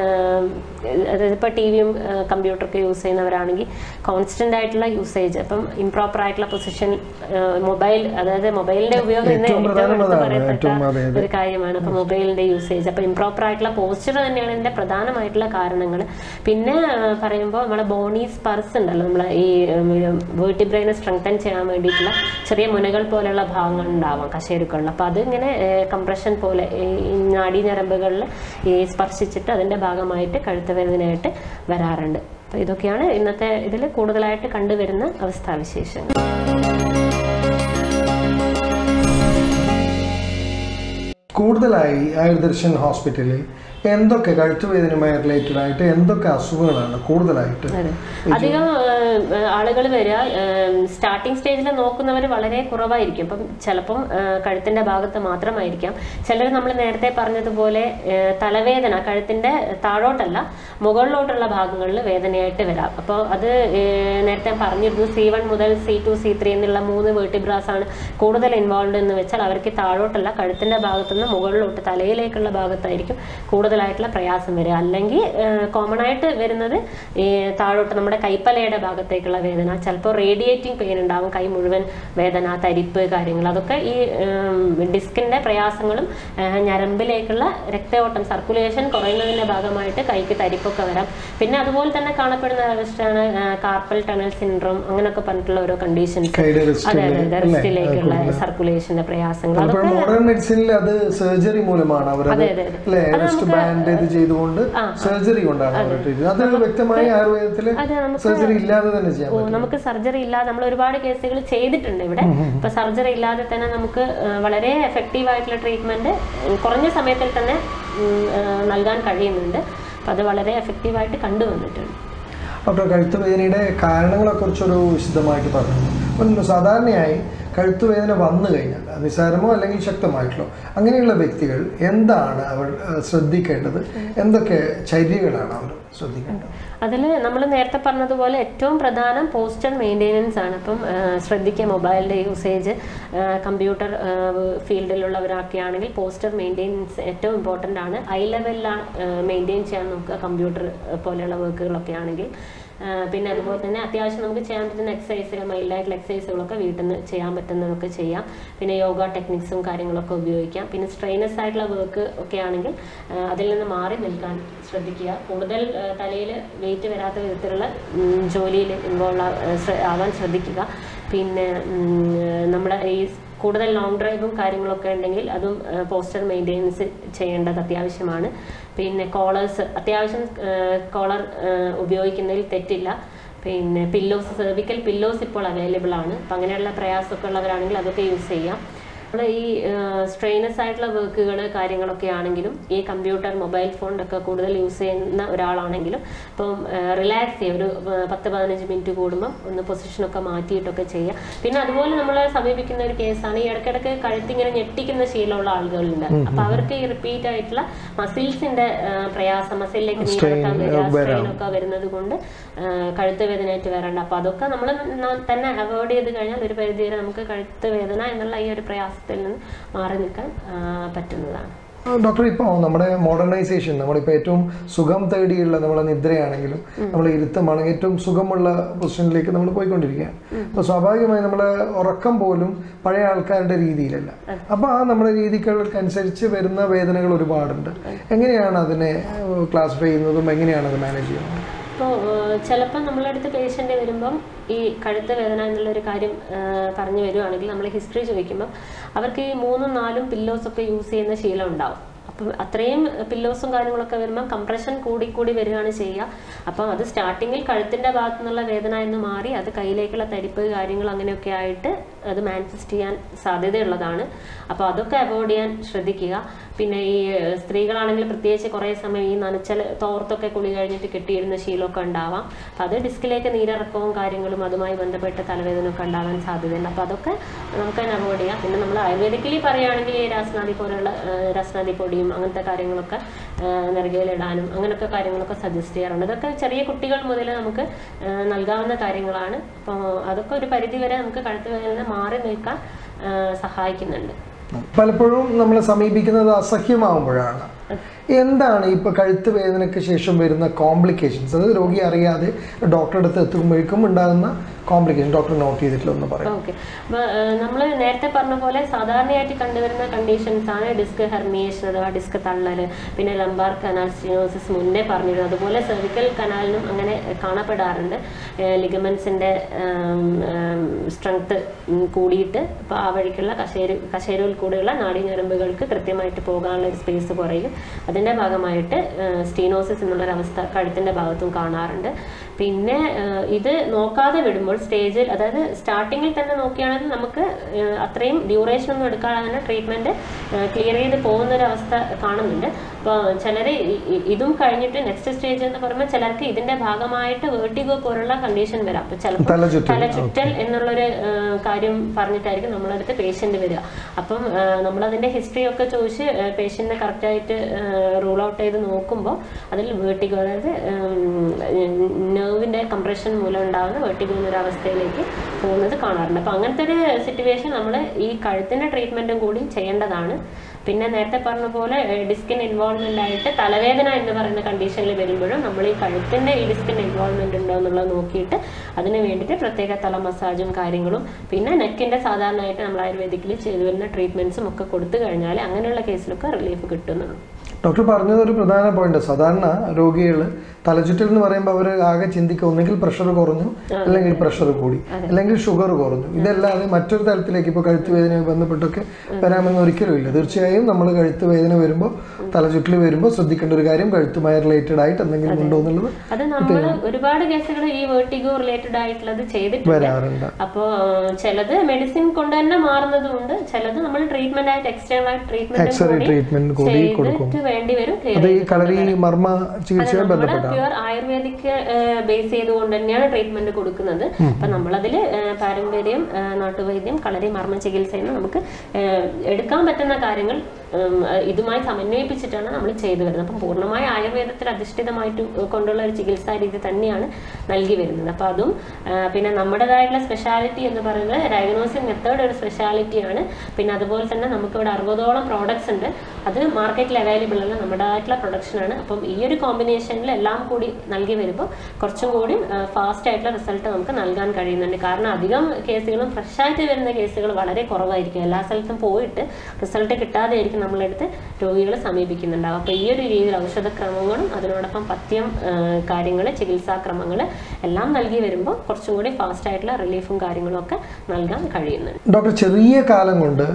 S2: അതായത് ഇപ്പോൾ ടി വിയും കമ്പ്യൂട്ടറൊക്കെ യൂസ് ചെയ്യുന്നവരാണെങ്കിൽ കോൺസ്റ്റൻ്റ് ആയിട്ടുള്ള യൂസേജ് അപ്പം ഇംപ്രോപ്പർ ആയിട്ടുള്ള പൊസിഷൻ മൊബൈൽ അതായത് മൊബൈലിൻ്റെ ഉപയോഗം ഇന്ന്
S1: ഏറ്റവും
S2: ഏറ്റവും എടുത്ത്
S1: പ്രധാനപ്പെട്ടതാണ്.
S2: പറയപ്പെട്ട
S1: ഏറ്റവും അതെ, അതെ.
S2: ഒരു കാര്യമാണ് അപ്പോൾ മൊബൈലിൻ്റെ യൂസേജ് അപ്പോൾ ഇംപ്രോപ്പർ ആയിട്ടുള്ള പോസ്റ്റർ തന്നെയാണ് ഇതിൻ്റെ പ്രധാനമായിട്ടുള്ള കാരണങ്ങൾ പിന്നെ ആ, പറയുമ്പോൾ നമ്മളെ ബോണി സ്പർസ് ഉണ്ടല്ലോ നമ്മളെ ഈ വേർട്ടിബ്രെയിനെ സ്ട്രെങ്തൻ ചെയ്യാൻ വേണ്ടിയിട്ടുള്ള ചെറിയ മുനകൾ പോലെയുള്ള ഭാഗങ്ങൾ ഉണ്ടാവാം കശേരുക്കളിൽ അപ്പോൾ അതിങ്ങനെ കംപ്രഷൻ പോലെ ഈ നാഡീഞരമ്പുകളിൽ ഈ സ്പർശിച്ചിട്ട് അതിൻ്റെ ഭാഗമായിട്ട് കഴുത്ത് വേദനയായിട്ട് വരാറുണ്ട് അപ്പോൾ ഇതൊക്കെയാണ് ഇന്നത്തെ ഇതിൽ കൂടുതലായിട്ട് കണ്ടുവരുന്ന അവസ്ഥാവിശേഷങ്ങൾ
S1: കൂടുതലായി ആയുർദർശൻ ഹോസ്പിറ്റലിൽ എന്തൊക്കെ കഴുത്തുവേദനയുമായി റിലേറ്റഡ് ആയിട്ട് എന്തൊക്കെ അസുഖങ്ങളാണ് കൂടുതലായിട്ട്
S2: അതെ അധികം ആളുകൾ വരിക സ്റ്റാർട്ടിംഗ് സ്റ്റേജിൽ നോക്കുന്നവർ വളരെ കുറവായിരിക്കും അപ്പം ചിലപ്പം ആ, കഴുത്തിന്റെ ഭാഗത്ത് മാത്രമായിരിക്കാം ചിലർ നമ്മൾ നേരത്തെ പറഞ്ഞതുപോലെ ആ, തലവേദന കഴുത്തിന്റെ താഴോട്ടല്ല മുകളിലോട്ടുള്ള ഭാഗങ്ങളിൽ വേദനയായിട്ട് വരാം അപ്പോൾ അത് ഏ, നേരത്തെ പറഞ്ഞിരുന്നു സി വൺ മുതൽ സി ടു സി ത്രീ എന്നുള്ള മൂന്ന് വേർട്ടിബ്രാസ് ആണ് കൂടുതൽ ഇൻവോൾവ് എന്ന് വെച്ചാൽ അവർക്ക് താഴോട്ടല്ല കഴുത്തിന്റെ ഭാഗത്തുനിന്ന് മുകളിലോട്ട് തലയിലേക്കുള്ള ഭാഗത്തായിരിക്കും കൂടുതലായിട്ടുള്ള പ്രയാസം വരിക അല്ലെങ്കിൽ കോമൺ ആയിട്ട് വരുന്നത് ഈ താഴോട്ട് നമ്മുടെ കൈപ്പലയുടെ ഭാഗത്തേക്കുള്ള വേദന ചിലപ്പോൾ റേഡിയേറ്റിംഗ് പെയിൻ ഉണ്ടാവും കൈ മുഴുവൻ വേദന തരിപ്പ് കാര്യങ്ങൾ അതൊക്കെ ഈ ഡിസ്കിന്റെ പ്രയാസങ്ങളും ആ, ഞരമ്പിലേക്കുള്ള രക്തയോട്ടം സർക്കുലേഷൻ കുറയുന്നതിന്റെ ഭാഗമായിട്ട് കൈക്ക് തരിപ്പൊക്കെ വരാം പിന്നെ അതുപോലെ തന്നെ കാണപ്പെടുന്ന അവസ്ഥയാണ് കാർപ്പൽ ടണൽ സിൻഡ്രോം അങ്ങനെയൊക്കെ പറഞ്ഞിട്ടുള്ള ഓരോ കണ്ടീഷൻസ്
S1: കൈയുടെ
S2: അതെ
S1: റിസ്റ്റില്
S2: അതെ അതെ റിസ്റ്റിലേക്കുള്ള സർക്കുലേഷന്റെ പ്രയാസങ്ങൾ
S1: പലപ്പോഴും മോഡേൺ മെഡിസിനിൽ അത് സർജറി മൂലമാണ് അവർ
S2: അതെ, അതെ, അതെ.
S1: അല്ലെ റിസ്റ്റ് ബാൻഡ് ഇത് ചെയ്തുകൊണ്ട് സർജറി കൊണ്ടാണ് അവർ ട്രീറ്റ് അത് വ്യക്തമായി ആയുർവേദത്തിൽ
S2: അതെ നമുക്ക്
S1: സർജറി ഇല്ലാതെ തന്നെ ചെയ്യാൻ
S2: ഓ, നമുക്ക് സർജറി ഇല്ലാതെ നമ്മൾ ഒരുപാട് കേസുകൾ ചെയ്തിട്ടുണ്ട് ഇവിടെ ഇപ്പൊ സർജറി ഇല്ലാതെ തന്നെ നമുക്ക് ആ, വളരെ എഫക്റ്റീവ് ആയിട്ടുള്ള ട്രീറ്റ്മെന്റ് കുറഞ്ഞ സമയത്തിൽ തന്നെ ഉം, ആ, നൽകാൻ കഴിയുന്നുണ്ട് അപ്പൊ അത് വളരെ എഫക്റ്റീവ് ആയിട്ട് കണ്ടുവന്നിട്ടുണ്ട്
S1: ഡോക്ടർ കഴുത്തുവേദനയുടെ കാരണങ്ങളെ കുറിച്ചൊരു വിശദമായിട്ട് പറഞ്ഞു അപ്പം സാധാരണയായി കഴുത്തുവേദന വന്നു കഴിഞ്ഞാൽ അത് നിസ്സാരമോ അല്ലെങ്കിൽ ശക്തമായിട്ടുള്ളോ അങ്ങനെയുള്ള വ്യക്തികൾ എന്താണ് അവർ ഏഹ്, ശ്രദ്ധിക്കേണ്ടത് എന്തൊക്കെ ചര്യകളാണ് അവർ ശ്രദ്ധിക്കേണ്ടത്
S2: അതിൽ നമ്മൾ നേരത്തെ പറഞ്ഞതുപോലെ ഏറ്റവും പ്രധാനം പോസ്റ്റർ മെയിൻ്റെനൻസ് ആണ് അപ്പം ആ, ശ്രദ്ധിക്കുക മൊബൈലിൻ്റെ യൂസേജ് കമ്പ്യൂട്ടർ ഫീൽഡിലുള്ളവരൊക്കെ ആണെങ്കിൽ പോസ്റ്റർ മെയിൻ്റെനൻസ് ഏറ്റവും ഇമ്പോർട്ടൻ്റ് ആണ് ഐ ലെവലിലാണ് മെയിൻറ്റെയിൻ ചെയ്യാൻ നോക്കുക കമ്പ്യൂട്ടർ പോലെയുള്ള വർക്കുകളൊക്കെ ആണെങ്കിൽ ആ, പിന്നെ അതുപോലെ തന്നെ അത്യാവശ്യം നമുക്ക് ചെയ്യാൻ പറ്റുന്ന എക്സസൈസുകൾ മൈൽഡായിട്ടുള്ള എക്സസൈസുകളൊക്കെ വീട്ടിൽ നിന്ന് ചെയ്യാൻ പറ്റുന്നതൊക്കെ ചെയ്യാം പിന്നെ യോഗ ടെക്നിക്സും കാര്യങ്ങളൊക്കെ ഉപയോഗിക്കാം പിന്നെ സ്ട്രെയിനസ് ആയിട്ടുള്ള വർക്ക് ഒക്കെ ആണെങ്കിൽ ആ, അതിൽ നിന്ന് മാറി നിൽക്കാൻ ശ്രദ്ധിക്കുക കൂടുതൽ തലയിൽ വെയിറ്റ് വരാത്ത വിധത്തിലുള്ള ജോലിയിൽ ഇൻവോൾവ് ആവാൻ ശ്രദ്ധിക്കുക പിന്നെ ഉം, നമ്മുടെ ഈ കൂടുതൽ ലോങ് ഡ്രൈവും കാര്യങ്ങളൊക്കെ ഉണ്ടെങ്കിൽ അതും പോസ്റ്റർ മെയിൻ്റെനൻസ് ചെയ്യേണ്ടത് അത്യാവശ്യമാണ് പിന്നെ കോളേഴ്സ് അത്യാവശ്യം കോളർ ഉപയോഗിക്കുന്നതിൽ തെറ്റില്ല പിന്നെ പില്ലോസ് സെർവിക്കൽ പില്ലോസ് ഇപ്പോൾ അവൈലബിൾ ആണ് അപ്പം അങ്ങനെയുള്ള പ്രയാസമൊക്കെ ഉള്ളവരാണെങ്കിൽ അതൊക്കെ യൂസ് ചെയ്യാം നമ്മൾ ഈ സ്ട്രെയിനസ് ആയിട്ടുള്ള വർക്കുകൾ കാര്യങ്ങളൊക്കെ ആണെങ്കിലും ഈ കമ്പ്യൂട്ടർ മൊബൈൽ ഫോൺ ഒക്കെ കൂടുതൽ യൂസ് ചെയ്യുന്ന ഒരാളാണെങ്കിലും ഇപ്പം റിലാക്സ് ചെയ്യുക ഒരു ആ, പത്ത് പതിനഞ്ച് മിനിറ്റ് കൂടുമ്പം ഒന്ന് പൊസിഷനൊക്കെ മാറ്റിയിട്ടൊക്കെ ചെയ്യുക പിന്നെ അതുപോലെ നമ്മൾ സമീപിക്കുന്ന ഒരു കേസാണ് ഈ ഇടയ്ക്കിടയ്ക്ക് കഴുത്തിങ്ങനെ ഞെട്ടിക്കുന്ന ശീലമുള്ള ആളുകളുണ്ട് അപ്പൊ അവർക്ക് ഈ റിപ്പീറ്റ് ആയിട്ടുള്ള മസിൽസിന്റെ പ്രയാസം മസിലിലേക്ക് നീരൊക്കാൻ വരിക സ്ട്രെയിൻ ഒക്കെ വരുന്നത് കൊണ്ട് ആ, കഴുത്ത് വേദനയായിട്ട് വരണ്ട അപ്പൊ അതൊക്കെ നമ്മൾ തന്നെ അവോയ്ഡ് ചെയ്ത് കഴിഞ്ഞാൽ ഒരു പരിധി വരെ നമുക്ക് കഴുത്ത് വേദന എന്നുള്ള ഈ ഒരു പ്രയാസത്തിൽ നിന്ന് മാറി നിൽക്കാൻ ആ, പറ്റുന്നതാണ്
S1: ഡോക്ടർ ഇപ്പോൾ നമ്മുടെ മോഡേണൈസേഷൻ നമ്മളിപ്പോൾ ഏറ്റവും സുഖം തേടിയുള്ള നമ്മളെ നിദ്രയാണെങ്കിലും നമ്മൾ ഇരുത്തമാണെങ്കിൽ ഏറ്റവും സുഖമുള്ള പൊസിഷനിലേക്ക് നമ്മൾ പോയിക്കൊണ്ടിരിക്കുകയാണ് അപ്പോൾ സ്വാഭാവികമായി നമ്മുടെ ഉറക്കം പോലും പഴയ ആൾക്കാരുടെ രീതിയിലല്ല അപ്പോൾ ആ നമ്മുടെ രീതികൾക്കനുസരിച്ച് വരുന്ന വേദനകൾ ഒരുപാടുണ്ട് എങ്ങനെയാണ് അതിനെ ക്ലാസിഫൈ ചെയ്യുന്നതും എങ്ങനെയാണ് അത് മാനേജ് ചെയ്യുന്നത്
S2: ഇപ്പോൾ ചിലപ്പോൾ നമ്മളടുത്ത് പേഷ്യൻ്റ് വരുമ്പം ഈ കഴുത്ത് വേദന എന്നുള്ളൊരു കാര്യം ആ, പറഞ്ഞു വരുവാണെങ്കിൽ നമ്മൾ ഹിസ്റ്ററി ചോദിക്കുമ്പം അവർക്ക് ഈ മൂന്നും നാലും പില്ലോസ് ഒക്കെ യൂസ് ചെയ്യുന്ന ശീലം ഉണ്ടാവും അപ്പം അത്രയും പില്ലോസും കാര്യങ്ങളൊക്കെ വരുമ്പോൾ കംപ്രഷൻ കൂടി കൂടി വരികയാണ് ചെയ്യുക അപ്പം അത് സ്റ്റാർട്ടിങ്ങിൽ കഴുത്തിൻ്റെ ഭാഗത്തു നിന്നുള്ള വേദന എന്ന് മാറി അത് കയ്യിലേക്കുള്ള തരിപ്പ് കാര്യങ്ങൾ അങ്ങനെയൊക്കെ ആയിട്ട് അത് മാനിഫെസ്റ്റ് ചെയ്യാൻ സാധ്യതയുള്ളതാണ് അപ്പോൾ അതൊക്കെ അവോയ്ഡ് ചെയ്യാൻ ശ്രദ്ധിക്കുക പിന്നെ ഈ ഏഹ്, സ്ത്രീകളാണെങ്കിൽ പ്രത്യേകിച്ച് കുറേ സമയം ഈ നനച്ചൽ തോർത്തൊക്കെ കുളി കഴിഞ്ഞിട്ട് കെട്ടിയിടുന്ന ശീലമൊക്കെ ഉണ്ടാവാം അപ്പം അത് ഡിസ്കിലേക്ക് നീരിറക്കവും കാര്യങ്ങളും അതുമായി ബന്ധപ്പെട്ട് തലവേദന ഒക്കെ ഉണ്ടാവാൻ സാധ്യതയുണ്ട് അപ്പോൾ അതൊക്കെ നമുക്ക് തന്നെ അവോയ്ഡ് ചെയ്യാം പിന്നെ നമ്മൾ ആയുർവേദിക്കലി പറയുകയാണെങ്കിൽ ഈ രാസനാദി പോലെയുള്ള ഏഹ്, രാസനാദി പൊടിയും അങ്ങനത്തെ കാര്യങ്ങളൊക്കെ ഏഹ്, നെറുകയിലിടാനും അങ്ങനെയൊക്കെ കാര്യങ്ങളൊക്കെ സജസ്റ്റ് ചെയ്യാറുണ്ട് ഇതൊക്കെ ചെറിയ കുട്ടികൾ മുതൽ നമുക്ക് ഏഹ്, നൽകാവുന്ന കാര്യങ്ങളാണ് അപ്പോൾ അതൊക്കെ ഒരു പരിധി വരെ നമുക്ക് കഴുത്ത് വേദന മാറി നിൽക്കാൻ ഏഹ്, സഹായിക്കുന്നുണ്ട്
S1: പലപ്പോഴും നമ്മൾ സമീപിക്കുന്നത് അസഹ്യമാവുമ്പോഴാണ് എന്താണ് ഇപ്പോൾ കഴുത്ത് വേദനയ്ക്ക് ശേഷം വരുന്ന കോംപ്ലിക്കേഷൻസ് അത് രോഗി അറിയാതെ ഡോക്ടറെ അടുത്ത് എത്തുമ്പോഴേക്കും ഉണ്ടാകുന്ന കോംപ്ലിക്കേഷൻ ഡോക്ടർ നോട്ട് ചെയ്തിട്ടില്ല എന്ന് പറയും
S2: ഓക്കെ അപ്പോൾ നമ്മൾ നേരത്തെ പറഞ്ഞ പോലെ സാധാരണയായിട്ട് കണ്ടുവരുന്ന കണ്ടീഷൻസ് ആണ് ഡിസ്ക് ഹെർമിയേഷൻ അഥവാ ഡിസ്ക് തള്ളൽ പിന്നെ ലംബാർ കനാൽ സ്റ്റിനോസിസ് മുന്നേ പറഞ്ഞിരുന്നു അതുപോലെ സെർവിക്കൽ കനാലിനും അങ്ങനെ കാണപ്പെടാറുണ്ട് ലിഗമെൻസിൻ്റെ സ്ട്രെങ്ത് കൂടിയിട്ട് അപ്പോൾ ആ വഴിക്കുള്ള കശേരു കശേരുവിൽ കൂടെയുള്ള നാഡീഞരമ്പുകൾക്ക് കൃത്യമായിട്ട് പോകാനുള്ള ഒരു സ്പേസ് കുറയും അതിൻ്റെ ഭാഗമായിട്ട് സ്റ്റീനോസിസ് എന്നുള്ളൊരവസ്ഥ കഴുത്തിൻ്റെ ഭാഗത്തും കാണാറുണ്ട് പിന്നെ ഏഹ്, ഇത് നോക്കാതെ വിടുമ്പോൾ സ്റ്റേജിൽ അതായത് സ്റ്റാർട്ടിങ്ങിൽ തന്നെ നോക്കുകയാണെങ്കിൽ നമുക്ക് ഏഹ്, അത്രയും ഡ്യൂറേഷൻ ഒന്നും എടുക്കാതെ തന്നെ ട്രീറ്റ്മെൻറ്റ് ക്ലിയർ ചെയ്ത് പോകുന്ന ഒരു അവസ്ഥ കാണുന്നുണ്ട് അപ്പോൾ ചിലർ ഇതും കഴിഞ്ഞിട്ട് നെക്സ്റ്റ് സ്റ്റേജ് എന്ന് പറയുമ്പോൾ ചിലർക്ക് ഇതിൻ്റെ ഭാഗമായിട്ട് വേർട്ടിഗോ പോലുള്ള കണ്ടീഷൻ വരാം അപ്പോൾ ചിലപ്പോൾ
S1: തലചുറ്റൽ.
S2: തലചുറ്റൽ എന്നുള്ളൊരു ഏഹ്, കാര്യം പറഞ്ഞിട്ടായിരിക്കും നമ്മളടുത്ത് പേഷ്യൻ്റ് വരിക അപ്പം ഏഹ്, നമ്മളതിൻ്റെ ഹിസ്റ്ററി ഒക്കെ ചോദിച്ച് പേഷ്യൻറ്റിനെ കറക്റ്റായിട്ട് റൂൾ ഔട്ട് ചെയ്ത് നോക്കുമ്പോൾ അതിൽ വേർട്ടിഗോ അതായത് നെർവിൻ്റെ കംപ്രഷൻ മൂലം ഉണ്ടാകുന്ന വേർട്ടിഗോ എന്നൊരു അവസ്ഥയിലേക്ക് പോകുന്നത് കാണാറുണ്ട് അപ്പം അങ്ങനത്തെ ഒരു സിറ്റുവേഷൻ നമ്മൾ ഈ കഴുത്തിൻ്റെ ട്രീറ്റ്മെൻറ്റും കൂടി ചെയ്യേണ്ടതാണ് പിന്നെ നേരത്തെ പറഞ്ഞ പോലെ ഡിസ്കിൻ ഇൻവോൾവ്മെൻ്റ് ആയിട്ട് തലവേദന എന്ന് പറയുന്ന കണ്ടീഷനിൽ വരുമ്പോഴും നമ്മൾ ഈ കഴുത്തിൻ്റെ ഈ ഡിസ്കിൻ ഇൻവോൾവ്മെൻ്റ് ഉണ്ടോ എന്നുള്ളത് നോക്കിയിട്ട് അതിന് വേണ്ടിയിട്ട് പ്രത്യേക തല മസാജും കാര്യങ്ങളും പിന്നെ നെക്കിൻ്റെ സാധാരണയായിട്ട് നമ്മൾ ആയുർവേദിക്കിൽ ചെയ്തു വരുന്ന ട്രീറ്റ്മെൻറ്റ്സും ഒക്കെ കൊടുത്തു കഴിഞ്ഞാൽ അങ്ങനെയുള്ള കേസിലൊക്കെ റിലീഫ് കിട്ടുന്നുള്ളൂ
S1: ഡോക്ടർ പറഞ്ഞത് ഒരു പ്രധാന പോയിന്റ് സാധാരണ രോഗികൾ തലചുറ്റൽ എന്ന് പറയുമ്പോൾ അവർ ആകെ ചിന്തിക്കുക ഒന്നെങ്കിൽ പ്രഷർ കുറഞ്ഞു അല്ലെങ്കിൽ പ്രഷർ കൂടി അല്ലെങ്കിൽ ഷുഗർ കുറഞ്ഞു ഇതല്ലാതെ മറ്റൊരു തലത്തിലേക്ക് ഇപ്പോൾ കഴുത്ത് വേദനയുമായി ബന്ധപ്പെട്ടൊക്കെ വരാമെന്ന് ഒരിക്കലും ഇല്ല തീർച്ചയായും നമ്മൾ കഴുത്ത് വേദന വരുമ്പോൾ തലചുറ്റൽ വരുമ്പോൾ ശ്രദ്ധിക്കേണ്ട ഒരു കാര്യം കഴുത്തുമായി റിലേറ്റഡ് ആയിട്ട് എന്തെങ്കിലും ഉണ്ടോ എന്നുള്ളത്
S2: അത് നമ്മൾ ഒരുപാട് കേസുകൾ ഈ വേർട്ടിഗോ റിലേറ്റഡ് ആയിട്ടുള്ളത് ചെയ്തിട്ടുണ്ട്
S1: വരാറുണ്ട്
S2: അപ്പോൾ ചിലത് മെഡിസിൻ കൊണ്ട് തന്നെ മാറുന്നതുകൊണ്ട് ചിലത് നമ്മൾ ട്രീറ്റ്മെന്റ് ആയിട്ട് എക്സ്റ്റേണൽ ആയിട്ട്
S1: എക്സ്റേ
S2: ട്രീറ്റ്മെന്റ്
S1: ട്രീറ്റ്മെന്റ് കൂടി കൊടുക്കും
S2: ചെയ്തിട്ട് വേണ്ടി വരും
S1: അത് ഈ കളരി മർമ്മ ചികിത്സയുമായി ബന്ധപ്പെട്ട
S2: പ്യുവർ ആയുർവേദിക് ബേസ് ചെയ്തുകൊണ്ട് തന്നെയാണ് ട്രീറ്റ്മെന്റ് കൊടുക്കുന്നത് അപ്പൊ നമ്മളതിൽ പാരമ്പര്യം ആ, നാട്ടുവൈദ്യം കളരി മർമ്മ ചികിത്സയിൽ നിന്ന് നമുക്ക് ആ, എടുക്കാൻ പറ്റുന്ന കാര്യങ്ങൾ ഉം, ആ, ഇതുമായി സമന്വയിപ്പിച്ചിട്ടാണ് നമ്മൾ ചെയ്തു വരുന്നത് അപ്പം പൂർണ്ണമായ ആയുർവേദത്തിൽ അധിഷ്ഠിതമായിട്ട് കൊണ്ടുള്ള ഒരു ചികിത്സാ രീതി തന്നെയാണ് നൽകി വരുന്നത് അപ്പം അതും ആ, പിന്നെ നമ്മുടേതായിട്ടുള്ള സ്പെഷ്യാലിറ്റി എന്ന് പറയുന്നത് ഡയഗ്നോസിസ് മെത്തേഡ് ഒരു സ്പെഷ്യാലിറ്റിയാണ് പിന്നെ അതുപോലെ തന്നെ നമുക്കിവിടെ അറുപതോളം പ്രോഡക്ട്സ് ഉണ്ട് അത് മാർക്കറ്റിൽ അവൈലബിൾ അല്ല നമ്മുടേതായിട്ടുള്ള പ്രൊഡക്ഷനാണ് അപ്പം ഈ ഒരു കോമ്പിനേഷനിൽ എല്ലാം കൂടി നൽകി വരുമ്പോൾ കുറച്ചും കൂടി ഫാസ്റ്റ് ആയിട്ടുള്ള റിസൾട്ട് നമുക്ക് നൽകാൻ കഴിയുന്നുണ്ട് കാരണം അധികം കേസുകളും ഫ്രഷ് ആയിട്ട് വരുന്ന കേസുകൾ വളരെ കുറവായിരിക്കും എല്ലാ സ്ഥലത്തും പോയിട്ട് റിസൾട്ട് കിട്ടാതെ ആയിരിക്കും നമ്മളെടുത്ത് രോഗികളെ സമീപിക്കുന്നുണ്ടാവും അപ്പോൾ ഈ ഒരു രീതിയിൽ ഔഷധക്രമങ്ങളും അതിനോടൊപ്പം പഥ്യം കാര്യങ്ങൾ ചികിത്സാക്രമങ്ങൾ എല്ലാം നൽകി വരുമ്പോൾ കുറച്ചും കൂടി ഫാസ്റ്റ് ആയിട്ടുള്ള റിലീഫും കാര്യങ്ങളും ഒക്കെ നൽകാൻ കഴിയുന്നുണ്ട്
S1: ഡോക്ടർ ചെറിയ കാലം കൊണ്ട്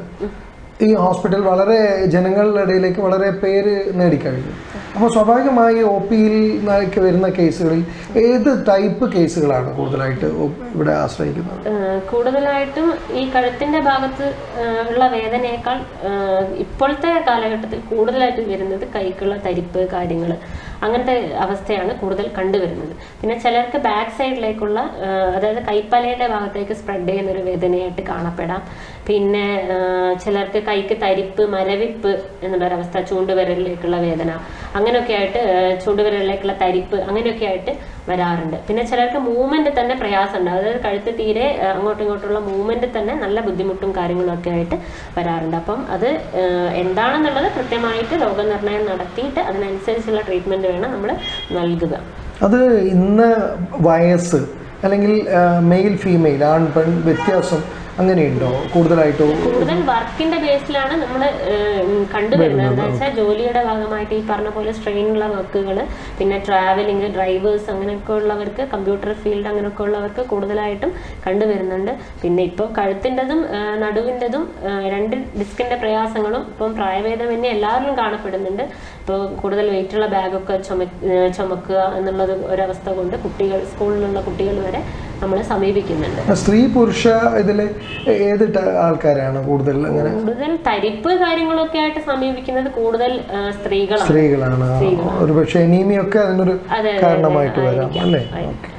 S1: ഈ ഹോസ്പിറ്റൽ വളരെ ജനങ്ങളുടെ ഇടയിലേക്ക് വളരെ പേര് നേടിക്കഴിഞ്ഞു അപ്പോൾ സ്വാഭാവികമായി ഒ പിയിൽ നിന്നൊക്കെ വരുന്ന കേസുകളിൽ ഏത് ടൈപ്പ് കേസുകളാണ് കൂടുതലായിട്ട് ഒ- ഇവിടെ ആശ്രയിക്കുന്നത്
S2: ഏഹ് കൂടുതലായിട്ടും ഈ കഴുത്തിന്റെ ഭാഗത്ത് ഏഹ് ഉള്ള വേദനയേക്കാൾ ഏഹ് ഇപ്പോഴത്തെ കാലഘട്ടത്തിൽ കൂടുതലായിട്ട് വരുന്നത് കൈക്കുള്ള തരിപ്പ് കാര്യങ്ങൾ അങ്ങനത്തെ അവസ്ഥയാണ് കൂടുതൽ കണ്ടുവരുന്നത് പിന്നെ ചിലർക്ക് ബാക്ക് സൈഡിലേക്കുള്ള ഏഹ് അതായത് കൈപ്പലയുടെ ഭാഗത്തേക്ക് സ്പ്രെഡ് ചെയ്യുന്ന ഒരു വേദനയായിട്ട് കാണപ്പെടാം പിന്നെ ഏഹ് ചിലർക്ക് കൈക്ക് തരിപ്പ് മരവിപ്പ് എന്നുള്ളൊരവസ്ഥ ചൂണ്ടുവിരലിലേക്കുള്ള വേദന അങ്ങനെയൊക്കെ ആയിട്ട് ഏഹ് ചൂണ്ടുവിരലിലേക്കുള്ള തരിപ്പ് അങ്ങനെയൊക്കെ ആയിട്ട് വരാറുണ്ട് പിന്നെ ചിലർക്ക് മൂവ്മെന്റ് തന്നെ പ്രയാസമുണ്ട് അതായത് കഴുത്ത് തീരെ ഏഹ് അങ്ങോട്ടും ഇങ്ങോട്ടുള്ള മൂവ്മെന്റ് തന്നെ നല്ല ബുദ്ധിമുട്ടും കാര്യങ്ങളും ഒക്കെ ആയിട്ട് വരാറുണ്ട് അപ്പം അത് ഏഹ് എന്താണെന്നുള്ളത് കൃത്യമായിട്ട് രോഗനിർണയം നടത്തിയിട്ട് അതിനനുസരിച്ചുള്ള ട്രീറ്റ്മെന്റ് വേണം നമ്മൾ നൽകുക
S1: അത് ഇന്ന് വയസ്സ് അല്ലെങ്കിൽ മെയിൽ ഫീമെയിൽ ആൺ പെൺ വ്യത്യാസം അങ്ങനെയുണ്ടോ കൂടുതലായിട്ടോ
S2: കൂടുതൽ വർക്കിന്റെ ബേസിലാണ് നമ്മൾ കണ്ടുവരുന്നത് എന്താ വെച്ചാൽ ജോലിയുടെ ഭാഗമായിട്ട് ഈ പറഞ്ഞ പോലെ സ്ട്രെയിൻ ഉള്ള വർക്കുകൾ പിന്നെ ട്രാവലിംഗ് ഡ്രൈവേഴ്സ് അങ്ങനെയൊക്കെ ഉള്ളവർക്ക് കമ്പ്യൂട്ടർ ഫീൽഡ് അങ്ങനെയൊക്കെ ഉള്ളവർക്ക് കൂടുതലായിട്ടും കണ്ടുവരുന്നുണ്ട് പിന്നെ ഇപ്പോൾ കഴുത്തിൻ്റെതും നടുവിൻ്റെതും രണ്ട് ഡിസ്കിന്റെ പ്രയാസങ്ങളും ഇപ്പം പ്രായഭേദമന്യേ എല്ലാവരിലും കാണപ്പെടുന്നുണ്ട് ഇപ്പോൾ കൂടുതൽ വെയിറ്റുള്ള ബാഗൊക്കെ ചുമ ഏഹ് ചുമക്കുക എന്നുള്ളത് ഒരവസ്ഥ കൊണ്ട് കുട്ടികൾ സ്കൂളിലുള്ള കുട്ടികൾ വരെ നമ്മളെ സമീപിക്കുന്നുണ്ട്
S1: സ്ത്രീ പുരുഷ ഇതിൽ ഏത് ട- ആൾക്കാരാണ് കൂടുതൽ അങ്ങനെ
S2: കൂടുതൽ തരിപ്പ് കാര്യങ്ങളൊക്കെ ആയിട്ട് സമീപിക്കുന്നത് കൂടുതൽ ആ, സ്ത്രീകളാണ്
S1: സ്ത്രീകളാണ് ഒരു പക്ഷേ അനീമിയൊക്കെ അതിനൊരു
S2: അതെ, അതെ,
S1: കാരണമായിട്ട് വരാം
S2: ആയിരിക്കാം.
S1: അല്ലേ
S2: ആയിരിക്കാം.
S1: ഓക്കെ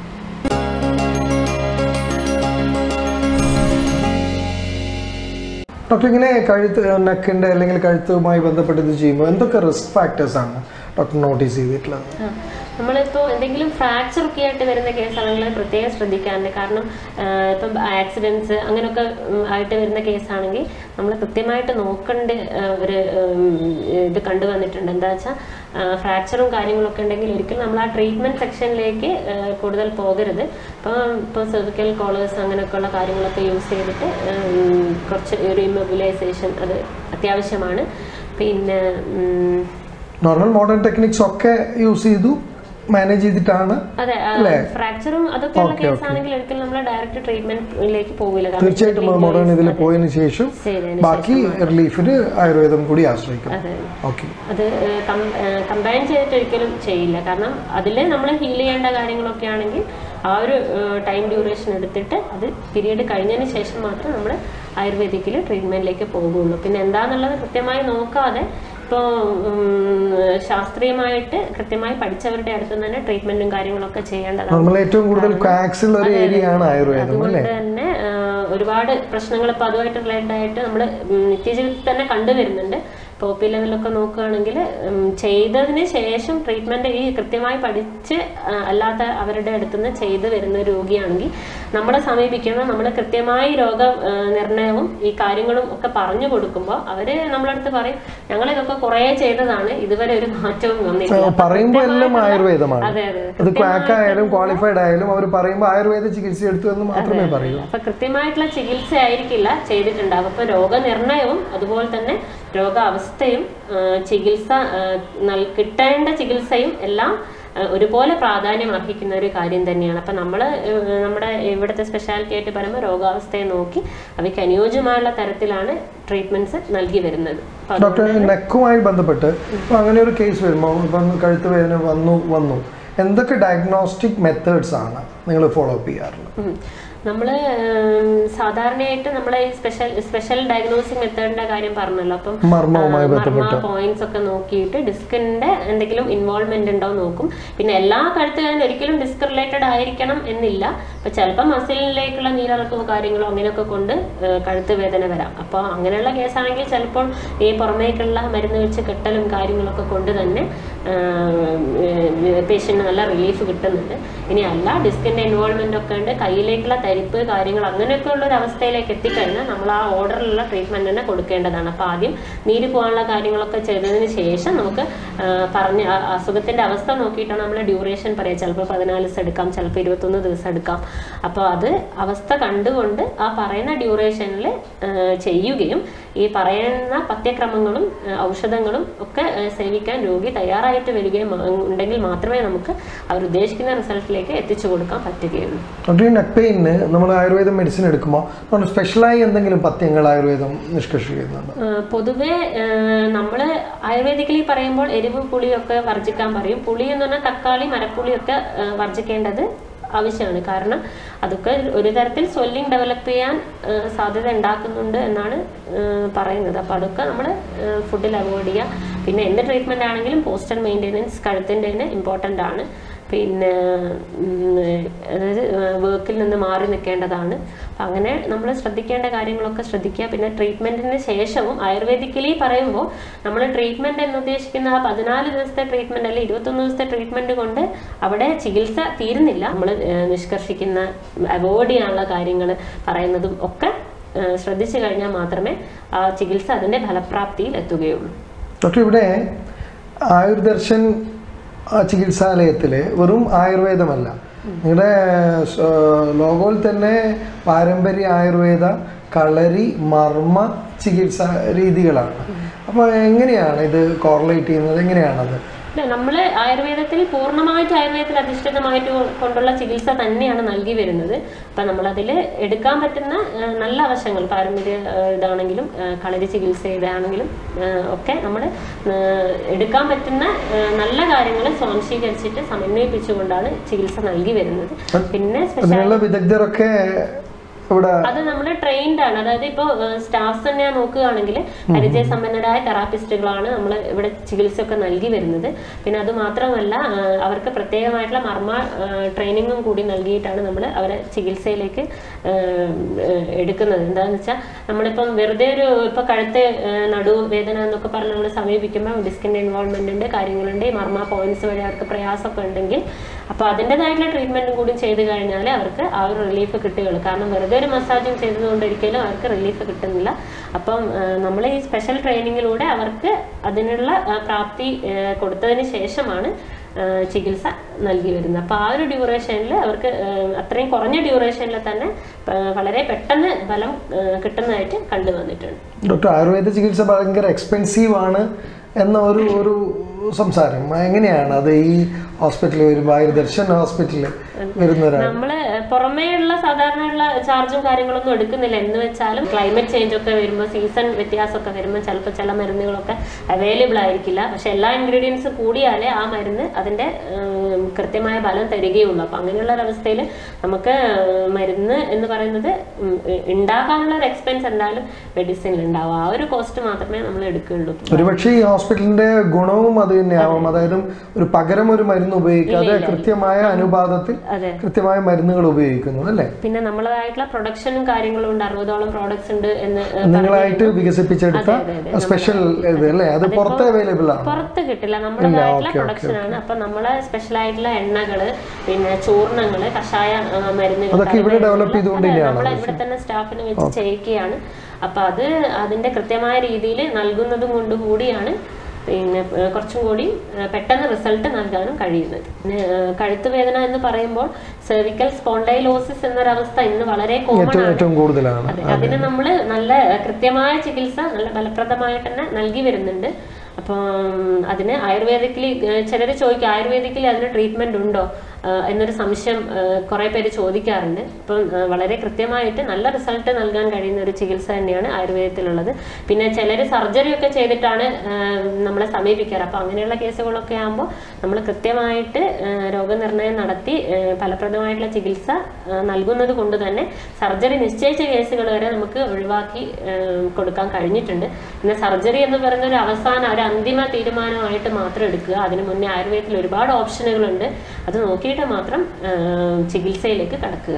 S1: ഡോക്ടർ ഇങ്ങനെ കഴുത്ത് നെക്കിന്റെ അല്ലെങ്കിൽ കഴുത്തുമായി ബന്ധപ്പെട്ട് ഇത് ചെയ്യുമ്പോൾ എന്തൊക്കെ റിസ്ക് ഫാക്ടേഴ്സ് ആണ് ഡോക്ടർ നോട്ടീസ് ചെയ്തിട്ടുള്ളത്
S2: ആ. നമ്മളിപ്പോൾ എന്തെങ്കിലും ഫ്രാക്ചർ ഒക്കെ ആയിട്ട് വരുന്ന കേസാണെങ്കിൽ അത് പ്രത്യേകം ശ്രദ്ധിക്കാറുണ്ട് കാരണം ആ, ഇപ്പം ആക്സിഡൻസ് അങ്ങനെയൊക്കെ ഉം, ആയിട്ട് വരുന്ന കേസാണെങ്കിൽ നമ്മൾ കൃത്യമായിട്ട് നോക്കേണ്ട ആ, ഒരു ഉം, ഇത് കണ്ടുവന്നിട്ടുണ്ട് എന്താ വെച്ചാൽ ഫ്രാക്ചറും കാര്യങ്ങളൊക്കെ ഉണ്ടെങ്കിൽ ഒരിക്കലും നമ്മൾ ആ ട്രീറ്റ്മെന്റ് സെക്ഷനിലേക്ക് ആ, കൂടുതൽ പോകരുത് ഇപ്പോൾ ഇപ്പോൾ സെർവിക്കൽ കോളേഴ്സ് അങ്ങനെയൊക്കെയുള്ള കാര്യങ്ങളൊക്കെ യൂസ് ചെയ്തിട്ട് ഉം, കുറച്ച് ഒരു ഇമ്മൊബിലൈസേഷൻ അത് അത്യാവശ്യമാണ് പിന്നെ ഉം,
S1: നോർമൽ മോഡേൺ ടെക്നിക്സ് ഒക്കെ യൂസ് ചെയ്തു മാനേജ് ചെയ്തിട്ടാണ്
S2: അതെ ഫ്രാക്ചറും അതൊക്കെയുള്ള കേസ് ആണെങ്കിൽ ഒരിക്കലും നമ്മൾ ഡയറക്റ്റ് ട്രീറ്റ്മെന്റിലേക്ക് പോകില്ല കാരണം
S1: തീർച്ചയായിട്ടും മോഡേൺ ഇതിൽ പോയതിനു ശേഷം
S2: ചെയ്തതിന്
S1: ബാക്കി റിലീഫിന് ആയുർവേദം കൂടി ആശ്രയിക്കും
S2: അതെ
S1: ഓക്കെ
S2: അത് കമ്പൈൻ ചെയ്തിട്ട് ഒരിക്കലും ചെയ്യില്ല കാരണം അതിൽ നമ്മൾ ഹീൽ ചെയ്യേണ്ട കാര്യങ്ങളൊക്കെ ആണെങ്കിൽ ആ ഒരു ടൈം ഡ്യൂറേഷൻ എടുത്തിട്ട് അത് പീരീഡ് കഴിഞ്ഞതിന് ശേഷം മാത്രം നമ്മൾ ആയുർവേദിക്കിൽ ട്രീറ്റ്മെന്റിലേക്ക് പോകുള്ളൂ പിന്നെ എന്താണെന്നുള്ളത് കൃത്യമായി നോക്കാതെ ഇപ്പോൾ ശാസ്ത്രീയമായിട്ട് കൃത്യമായി പഠിച്ചവരുടെ അടുത്ത് തന്നെ ട്രീറ്റ്മെന്റും കാര്യങ്ങളൊക്കെ ചെയ്യേണ്ടതാണ്
S1: നമ്മൾ ഏറ്റവും കൂടുതൽ ക്വാക്സ് ഉള്ള ഒരു ഏരിയ ആണ് ആയുർവേദം
S2: അതുകൊണ്ട്
S1: അല്ലേ
S2: തന്നെ ആ, ഒരുപാട് പ്രശ്നങ്ങൾ ഇപ്പൊ അതുമായിട്ട് റിലേറ്റഡ് ആയിട്ട് നമ്മൾ നിത്യജീവിതത്തിൽ തന്നെ കണ്ടുവരുന്നുണ്ട് ഇപ്പോൾ പി ലെവലൊക്കെ നോക്കുകയാണെങ്കിൽ ഉം, ചെയ്തതിന് ശേഷം ട്രീറ്റ്മെന്റ് ഈ കൃത്യമായി പഠിച്ച് ആ, അല്ലാത്ത അവരുടെ അടുത്തുനിന്ന് ചെയ്ത് വരുന്ന ഒരു രോഗിയാണെങ്കിൽ നമ്മളെ സമീപിക്കുമ്പോൾ നമ്മൾ കൃത്യമായി രോഗ ആ, നിർണയവും ഈ കാര്യങ്ങളും ഒക്കെ പറഞ്ഞു കൊടുക്കുമ്പോൾ അവര് നമ്മളടുത്ത് പറയും ഞങ്ങൾ ഇതൊക്കെ കുറേ ചെയ്തതാണ് ഇതുവരെ ഒരു മാറ്റവും വന്നിട്ടില്ല അപ്പൊ
S1: പറയുമ്പോൾ എല്ലാം
S2: കൃത്യമായിട്ടുള്ള-
S1: ആയുർവേദമാണ്
S2: അതെ അതെ
S1: അത് ക്വാക്ക് ആയാലും ക്വാളിഫൈഡ് ആയാലും അവർ പറയുമ്പോൾ ആയുർവേദ ചികിത്സ എടുത്തു എന്ന് മാത്രമേ പറയൂ
S2: അപ്പൊ കൃത്യമായിട്ടുള്ള ചികിത്സ ആയിരിക്കില്ല ചെയ്തിട്ടുണ്ടാവുക അപ്പൊ രോഗനിർണയവും അതുപോലെ തന്നെ രോഗാവസ്ഥയും ആ, ചികിത്സ ആ, നൽ- കിട്ടേണ്ട ചികിത്സയും എല്ലാം ആ, ഒരുപോലെ പ്രാധാന്യം അർഹിക്കുന്ന ഒരു കാര്യം തന്നെയാണ് അപ്പൊ നമ്മൾ നമ്മുടെ ഇവിടുത്തെ സ്പെഷ്യാലിറ്റി ആയിട്ട് പറയുമ്പോൾ രോഗാവസ്ഥയെ നോക്കി അവയ്ക്ക് അനുയോജ്യമായുള്ള തരത്തിലാണ് ട്രീറ്റ്മെന്റ്സ് നൽകി വരുന്നത് അപ്പൊ അത്
S1: ഡോക്ടർ നെക്കുമായി ബന്ധപ്പെട്ട് ഇപ്പൊ അങ്ങനെ ഒരു കേസ് വരുമ്പോൾ ഇപ്പം കഴുത്ത് വേദന വന്നു വന്നു എന്തൊക്കെ ഡയഗ്നോസ്റ്റിക് മെത്തേഡ്സ് ആണ് നിങ്ങൾ ഫോളോ അപ്പ് ചെയ്യാറുള്ളത്
S2: നമ്മൾ സാധാരണയായിട്ട് നമ്മളെ ഈ സ്പെഷ്യൽ സ്പെഷ്യൽ ഡയഗ്നോസിക് മെത്തേഡിന്റെ കാര്യം പറഞ്ഞല്ലോ അപ്പം
S1: മർമ്മവുമായി ബന്ധപ്പെട്ട്
S2: പോയിന്റ്സ് ഒക്കെ നോക്കിയിട്ട് ഡിസ്കിന്റെ എന്തെങ്കിലും ഇൻവോൾവ്മെന്റ് ഉണ്ടോ എന്ന് നോക്കും പിന്നെ എല്ലാ കഴുത്തുകാരും ഒരിക്കലും ഡിസ്ക് റിലേറ്റഡ് ആയിരിക്കണം എന്നില്ല അപ്പൊ ചിലപ്പോൾ മസിലിലേക്കുള്ള നീരിറക്കമോ കാര്യങ്ങളോ അങ്ങനെയൊക്കെ കൊണ്ട് ആ, കഴുത്ത് വേദന വരാം അപ്പോൾ അങ്ങനെയുള്ള കേസാണെങ്കിൽ ചിലപ്പോൾ ഈ പുറമേക്കുള്ള മരുന്ന് വെച്ച് കെട്ടലും കാര്യങ്ങളൊക്കെ കൊണ്ട് തന്നെ പേഷ്യൻറ്റിന് നല്ല റിലീഫ് കിട്ടുന്നുണ്ട് ഇനി അല്ല ഡിസ്കിൻ്റെ ഇൻവോൾവ്മെൻ്റ് ഒക്കെ ഉണ്ട് കയ്യിലേക്കുള്ള തരിപ്പ് കാര്യങ്ങൾ അങ്ങനെയൊക്കെ ഉള്ള ഒരു അവസ്ഥയിലേക്ക് എത്തിക്കഴിഞ്ഞാൽ നമ്മൾ ആ ഓർഡറിലുള്ള ട്രീറ്റ്മെൻറ്റ് തന്നെ കൊടുക്കേണ്ടതാണ് അപ്പോൾ ആദ്യം നീര് പോകാനുള്ള കാര്യങ്ങളൊക്കെ ചെയ്തതിന് ശേഷം നമുക്ക് ആ, പറഞ്ഞ ആ അസുഖത്തിൻ്റെ അവസ്ഥ നോക്കിയിട്ടാണ് നമ്മൾ ഡ്യൂറേഷൻ പറയുക ചിലപ്പോൾ പതിനാല് ദിവസം എടുക്കാം ചിലപ്പോൾ ഇരുപത്തൊന്ന് ദിവസം എടുക്കാം അപ്പോൾ അത് അവസ്ഥ കണ്ടുകൊണ്ട് ആ പറയുന്ന ഡ്യൂറേഷനിൽ ചെയ്യുകയും ഈ പറയുന്ന പഥ്യക്രമങ്ങളും ആ, ഔഷധങ്ങളും ഒക്കെ ആ, സേവിക്കാൻ രോഗി തയ്യാറായിട്ട് വരികയും ആ, ഉണ്ടെങ്കിൽ മാത്രമേ നമുക്ക് അവർ ഉദ്ദേശിക്കുന്ന റിസൾട്ടിലേക്ക് എത്തിച്ചു കൊടുക്കാൻ പറ്റുകയുള്ളൂ
S1: ഡോക്ടർ ഈ നെക്ക് പെയിന് നമ്മൾ ആയുർവേദ മെഡിസിൻ എടുക്കുമ്പോൾ നമ്മൾ സ്പെഷ്യലായി എന്തെങ്കിലും പഥ്യങ്ങൾ ആയുർവേദം നിഷ്കർഷിക്കുന്നുണ്ട്
S2: ആ, പൊതുവെ നമ്മൾ ആയുർവേദിക്കലി പറയുമ്പോൾ എരിവ് പുളിയൊക്കെ വർജിക്കാൻ പറയും പുളി എന്ന് പറഞ്ഞാൽ തക്കാളി മരപ്പുളിയൊക്കെ ആ, വർജിക്കേണ്ടത് ആവശ്യമാണ് കാരണം അതൊക്കെ ഒരു തരത്തിൽ സ്വെല്ലിംഗ് ഡെവലപ്പ് ചെയ്യാൻ ആ, സാധ്യത ഉണ്ടാക്കുന്നുണ്ട് എന്നാണ് ആ, പറയുന്നത് അപ്പോൾ അതൊക്കെ നമ്മൾ ഫുഡിൽ അവോയ്ഡ് ചെയ്യുക പിന്നെ എന്ത് ട്രീറ്റ്മെൻ്റ് ആണെങ്കിലും പോസ്റ്റർ മെയിൻ്റെനൻസ് കഴുത്തിൻ്റെ ഇമ്പോർട്ടൻ്റ് ആണ് പിന്നെ ഉം, അതായത് വർക്കിൽ നിന്ന് മാറി നിൽക്കേണ്ടതാണ് അപ്പം അങ്ങനെ നമ്മൾ ശ്രദ്ധിക്കേണ്ട കാര്യങ്ങളൊക്കെ ശ്രദ്ധിക്കുക പിന്നെ ട്രീറ്റ്മെൻറ്റിന് ശേഷവും ആയുർവേദിക്കലി പറയുമ്പോൾ നമ്മൾ ട്രീറ്റ്മെൻറ്റ് എന്ന് ഉദ്ദേശിക്കുന്ന ആ പതിനാല് ദിവസത്തെ ട്രീറ്റ്മെൻറ്റ് അല്ലെങ്കിൽ ഇരുപത്തൊന്ന് ദിവസത്തെ ട്രീറ്റ്മെൻറ്റ് കൊണ്ട് അവിടെ ചികിത്സ തീരുന്നില്ല നമ്മൾ നിഷ്കർഷിക്കുന്ന അവോയ്ഡ് ചെയ്യാനുള്ള കാര്യങ്ങൾ പറയുന്നതും ഒക്കെ ഏഹ്, ശ്രദ്ധിച്ചു കഴിഞ്ഞാൽ മാത്രമേ ആ ചികിത്സ അതിൻ്റെ ഫലപ്രാപ്തിയിൽ എത്തുകയുള്ളൂ
S1: ഡോക്ടർ ഇവിടെ ആയുർദർശൻ ആ, ചികിത്സാലയത്തിൽ വെറും ആയുർവേദമല്ല നിങ്ങളുടെ സ- ലോഗോയിൽ തന്നെ പാരമ്പര്യ ആയുർവേദ കളരി മർമ്മ ചികിത്സാ രീതികളാണ് അപ്പോൾ എങ്ങനെയാണ് ഇത് കോറിലേറ്റ് ചെയ്യുന്നത് എങ്ങനെയാണത്
S2: ഇല്ല നമ്മൾ ആയുർവേദത്തിൽ പൂർണ്ണമായിട്ട് ആയുർവേദത്തിൽ അധിഷ്ഠിതമായിട്ട് കൊ- കൊണ്ടുള്ള ചികിത്സ തന്നെയാണ് നൽകി വരുന്നത് അപ്പം നമ്മളതിൽ എടുക്കാൻ പറ്റുന്ന ആ, നല്ല വശങ്ങൾ പാരമ്പര്യ ആ, ഇതാണെങ്കിലും ആ, കളരി ചികിത്സ ഇതാണെങ്കിലും ആ, ഒക്കെ നമ്മൾ എടുക്കാൻ പറ്റുന്ന ആ, നല്ല കാര്യങ്ങൾ സ്വാംശീകരിച്ചിട്ട് സമന്വയിപ്പിച്ചുകൊണ്ടാണ് ചികിത്സ നൽകി വരുന്നത് പിന്നെ സ്പെഷ്യൽ
S1: അതിനുള്ള വിദഗ്ധരൊക്കെ ഇവിടെ
S2: അത് നമ്മൾ ട്രെയിൻഡ് ആണ് അതായത് ഇപ്പോൾ സ്റ്റാഫ്സ് തന്നെ നോക്കുകയാണെങ്കിൽ പരിചയസമ്പന്നരായ തെറാപ്പിസ്റ്റുകളാണ് നമ്മൾ ഇവിടെ ചികിത്സയൊക്കെ നൽകി വരുന്നത് പിന്നെ അത് മാത്രമല്ല ആ, അവർക്ക് പ്രത്യേകമായിട്ടുള്ള മർമ്മ ട്രെയിനിങ്ങും കൂടി നൽകിയിട്ടാണ് നമ്മൾ അവരെ ചികിത്സയിലേക്ക് ആ, ആ, എടുക്കുന്നത് എന്താണെന്ന് വെച്ചാൽ നമ്മളിപ്പം വെറുതെ ഒരു ഇപ്പോൾ കഴുത്ത് ആ, നടു വേദന എന്നൊക്കെ പറഞ്ഞ് നമ്മൾ സമീപിക്കുമ്പോൾ ഡിസ്കിൻ്റെ ഇൻവോൾവ്മെൻ്റ് ഉണ്ട് കാര്യങ്ങളുണ്ട് ഈ മർമ്മ പോയിന്റ്സ് വഴി അവർക്ക് പ്രയാസമൊക്കെ ഉണ്ടെങ്കിൽ അപ്പോൾ അതിൻ്റെതായിട്ടുള്ള ട്രീറ്റ്മെൻറ്റും കൂടി ചെയ്ത് കഴിഞ്ഞാൽ അവർക്ക് ആ ഒരു റിലീഫ് കിട്ടുകയുള്ളൂ കാരണം വെറുതെ ഒരു മസാജിങ് ചെയ്തതുകൊണ്ട് ഒരിക്കലും അവർക്ക് റിലീഫ് കിട്ടുന്നില്ല അപ്പം നമ്മൾ ഈ സ്പെഷ്യൽ ട്രെയിനിങ്ങിലൂടെ അവർക്ക് അതിനുള്ള ആ, പ്രാപ്തി ആ, കൊടുത്തതിന് ശേഷമാണ് ആ, ചികിത്സ നൽകി വരുന്നത് അപ്പോൾ ആ ഒരു ഡ്യൂറേഷനിൽ അവർക്ക് ആ, അത്രയും കുറഞ്ഞ ഡ്യൂറേഷനിൽ തന്നെ ആ, വളരെ പെട്ടെന്ന് ഫലം ആ, കിട്ടുന്നതായിട്ട് കണ്ടുവന്നിട്ടുണ്ട്
S1: ഡോക്ടർ ആയുർവേദ ചികിത്സ ഭയങ്കര എക്സ്പെൻസീവ് ആണ് എന്ന ഒരു ഒരു സംസാരം എങ്ങനെയാണ് അത് ഈ ഹോസ്പിറ്റലിൽ വരുമ്പോൾ ആയുർദർശൻ ഹോസ്പിറ്റലിൽ വരുന്നവരാണ്
S2: നമ്മള് പുറമേയുള്ള സാധാരണയുള്ള ചാർജും കാര്യങ്ങളൊന്നും എടുക്കുന്നില്ല എന്ന് വെച്ചാലും ക്ലൈമറ്റ് ചേഞ്ച് ഒക്കെ വരുമ്പോൾ സീസൺ വ്യത്യാസമൊക്കെ വരുമ്പോൾ ചിലപ്പോൾ ചില മരുന്നുകളൊക്കെ അവൈലബിൾ ആയിരിക്കില്ല പക്ഷെ എല്ലാ ഇൻഗ്രീഡിയൻസ് കൂടിയാലേ ആ മരുന്ന് അതിന്റെ ഉം, കൃത്യമായ ഫലം തരികയുള്ളൂ അപ്പം അങ്ങനെയുള്ള ഒരവസ്ഥയിൽ നമുക്ക് മരുന്ന് എന്ന് പറയുന്നത് ഉം, ഉണ്ടാക്കാനുള്ള ഒരു എക്സ്പെൻസ് എന്തായാലും മെഡിസിനിൽ ഉണ്ടാവും ആ ഒരു കോസ്റ്റ് മാത്രമേ നമ്മൾ എടുക്കുകയുള്ളൂ
S1: ഒരുപക്ഷെ ഈ ഹോസ്പിറ്റലിന്റെ ഗുണവും അത് തന്നെയാവും അതായത് ഒരു പകരം ഒരു മരുന്ന് ഉപയോഗിക്കാതെ കൃത്യമായ അനുപാതത്തിൽ
S2: അതെ
S1: കൃത്യമായ മരുന്നുകൾ ഉപയോഗിക്കുന്നു അല്ലേ
S2: പിന്നെ നമ്മളതായിട്ടുള്ള പ്രൊഡക്ഷനും കാര്യങ്ങളും ഉണ്ട് അറുപതോളം പ്രോഡക്ട്സ് ഉണ്ട് എന്ന് ഏഹ്,
S1: നിങ്ങളായിട്ട് വികസിപ്പിച്ചെടുത്ത
S2: അതെ, അതെ.
S1: സ്പെഷ്യൽ ഇത് അല്ലേ അത് പുറത്ത് അവൈലബിൾ ആണ്
S2: പുറത്ത് കിട്ടില്ല നമ്മുടേതായിട്ടുള്ള പ്രൊഡക്ഷൻ ആണ് അപ്പൊ നമ്മളെ സ്പെഷ്യൽ ആയിട്ടുള്ള എണ്ണകള് പിന്നെ ചൂർണങ്ങള് കഷായ ആ, മരുന്നുകൾ
S1: അതൊക്കെ ഇവിടെ ഡെവലപ്പ് ചെയ്തുകൊണ്ട്
S2: അതെ, നമ്മളെ ഇവിടെ തന്നെ സ്റ്റാഫിനെ വെച്ച് ചെയ്യിക്കുകയാണ് അപ്പൊ അത് അതിന്റെ കൃത്യമായ രീതിയിൽ നൽകുന്നതും കൊണ്ട് കൂടിയാണ് പിന്നെ ഏഹ്, കുറച്ചും കൂടി ഏഹ്, പെട്ടെന്ന് റിസൾട്ട് നൽകാനും കഴിയുന്നത് പിന്നെ ഏഹ്, കഴുത്ത് വേദന എന്ന് പറയുമ്പോൾ സെർവിക്കൽ സ്പോണ്ടൈലോസിസ് എന്നൊരവസ്ഥ ഇന്ന് വളരെ കോമൺ
S1: ഏറ്റവും
S2: ആണ്
S1: ഏറ്റവും കൂടുതലാണ്
S2: അതെ അതിന് നമ്മൾ നല്ല കൃത്യമായ ചികിത്സ നല്ല ഫലപ്രദമായിട്ട് തന്നെ നൽകി വരുന്നുണ്ട് അപ്പം അതിന് ആയുർവേദിക്കിൽ ചിലർ ചോദിക്കും ആയുർവേദിക്കിൽ അതിന് ട്രീറ്റ്മെന്റ് ഉണ്ടോ ആ, എന്നൊരു സംശയം കുറേ പേര് ചോദിക്കാറുണ്ട് അപ്പം ആ, വളരെ കൃത്യമായിട്ട് നല്ല റിസൾട്ട് നൽകാൻ കഴിയുന്ന ഒരു ചികിത്സ തന്നെയാണ് ആയുർവേദത്തിലുള്ളത് പിന്നെ ചിലർ സർജറി ഒക്കെ ചെയ്തിട്ടാണ് ആ, നമ്മളെ സമീപിക്കാറ് അപ്പം അങ്ങനെയുള്ള കേസുകളൊക്കെ ആകുമ്പോൾ നമ്മൾ കൃത്യമായിട്ട് ആ, രോഗനിർണയം നടത്തി ആ, ഫലപ്രദമായിട്ടുള്ള ചികിത്സ ആ, നൽകുന്നത് കൊണ്ട് തന്നെ സർജറി നിശ്ചയിച്ച കേസുകൾ വരെ നമുക്ക് ഒഴിവാക്കി ആ, കൊടുക്കാൻ കഴിഞ്ഞിട്ടുണ്ട് പിന്നെ സർജറി എന്ന് പറയുന്ന ഒരു അവസാന ഒരു അന്തിമ തീരുമാനമായിട്ട് മാത്രം എടുക്കുക അതിന് മുന്നേ ആയുർവേദത്തിൽ ഒരുപാട് ഓപ്ഷനുകളുണ്ട് അത് നോക്കിയിട്ട് മാത്രം ആ, ചികിത്സയിലേക്ക് കടക്കുക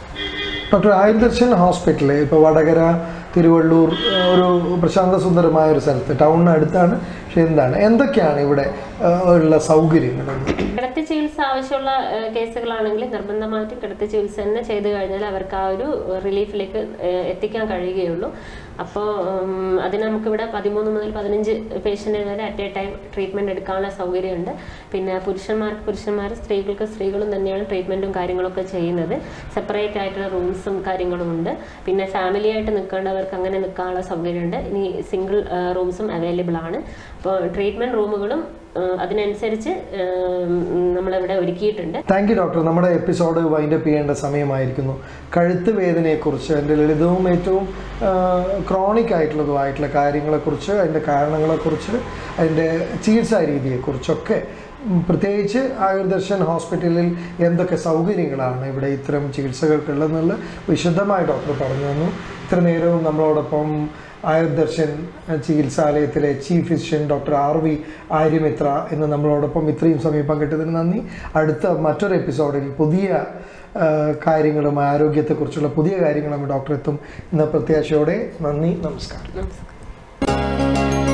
S1: ഡോക്ടർ ആയുർദർശൻ ഹോസ്പിറ്റൽ ഇപ്പോൾ വടകര തിരുവള്ളൂർ ഒരു പ്രശാന്ത സുന്ദരമായ ഒരു സ്ഥലത്ത് ടൗണിന് അടുത്താണ് പക്ഷെ എന്താണ് എന്തൊക്കെയാണ് ഇവിടെ ആ, ഉള്ള സൗകര്യങ്ങൾ
S2: കിടത്തി ചികിത്സ ആവശ്യമുള്ള ഏഹ്, കേസുകളാണെങ്കിൽ നിർബന്ധമായിട്ടും കിടത്തി ചികിത്സ തന്നെ ചെയ്തു കഴിഞ്ഞാൽ അവർക്ക് ആ ഒരു റിലീഫിലേക്ക് ഏഹ്, എത്തിക്കാൻ കഴിയുകയുള്ളൂ അപ്പോൾ അതിന് നമുക്കിവിടെ പതിമൂന്ന് മുതൽ പതിനഞ്ച് പേഷ്യൻറ്റിന് വരെ അറ്റ് എ ടൈം ട്രീറ്റ്മെൻറ്റ് എടുക്കാനുള്ള സൗകര്യമുണ്ട് പിന്നെ പുരുഷന്മാർക്ക് പുരുഷന്മാർ സ്ത്രീകൾക്ക് സ്ത്രീകളും തന്നെയാണ് ട്രീറ്റ്മെൻറ്റും കാര്യങ്ങളൊക്കെ ചെയ്യുന്നത് സെപ്പറേറ്റ് ആയിട്ടുള്ള റൂംസും കാര്യങ്ങളും ഉണ്ട് പിന്നെ ഫാമിലി ആയിട്ട് നിൽക്കേണ്ടവർക്ക് അങ്ങനെ നിൽക്കാനുള്ള സൗകര്യമുണ്ട് ഇനി സിംഗിൾ റൂംസും അവൈലബിൾ ആണ് അപ്പോൾ ട്രീറ്റ്മെൻറ്റ് റൂമുകളും ഏഹ് അതിനനുസരിച്ച് ഏഹ് നമ്മളിവിടെ ഒരുക്കിയിട്ടുണ്ട്
S1: താങ്ക് യു ഡോക്ടർ നമ്മുടെ എപ്പിസോഡ് വൈൻഡപ്പ് ചെയ്യേണ്ട സമയമായിരിക്കുന്നു കഴുത്ത് വേദനയെക്കുറിച്ച് അതിൻ്റെ ലളിതവും ഏറ്റവും ക്രോണിക് ആയിട്ടുള്ളതുമായിട്ടുള്ള കാര്യങ്ങളെക്കുറിച്ച് അതിൻ്റെ കാരണങ്ങളെക്കുറിച്ച് അതിൻ്റെ ചികിത്സാ രീതിയെക്കുറിച്ചൊക്കെ ഉം, പ്രത്യേകിച്ച് ആയുർദർശൻ ഹോസ്പിറ്റലിൽ എന്തൊക്കെ സൗകര്യങ്ങളാണ് ഇവിടെ ഇത്തരം ചികിത്സകൾക്കുള്ളതെന്നുള്ള വിശദമായി ഡോക്ടർ പറഞ്ഞു തന്നു ഇത്ര നേരവും നമ്മളോടൊപ്പം ആയുർദർശൻ ചികിത്സാലയത്തിലെ chief physician doctor R V Aryamithra എന്ന് നമ്മളോടൊപ്പം ഇത്രയും സമയം പങ്കിട്ടതിന് നന്ദി അടുത്ത മറ്റൊരു എപ്പിസോഡിൽ പുതിയ ആ, കാര്യങ്ങളും ആരോഗ്യത്തെക്കുറിച്ചുള്ള പുതിയ കാര്യങ്ങളും ഡോക്ടർ എത്തും എന്ന പ്രത്യാശയോടെ നന്ദി നമസ്കാരം
S2: നമസ്കാരം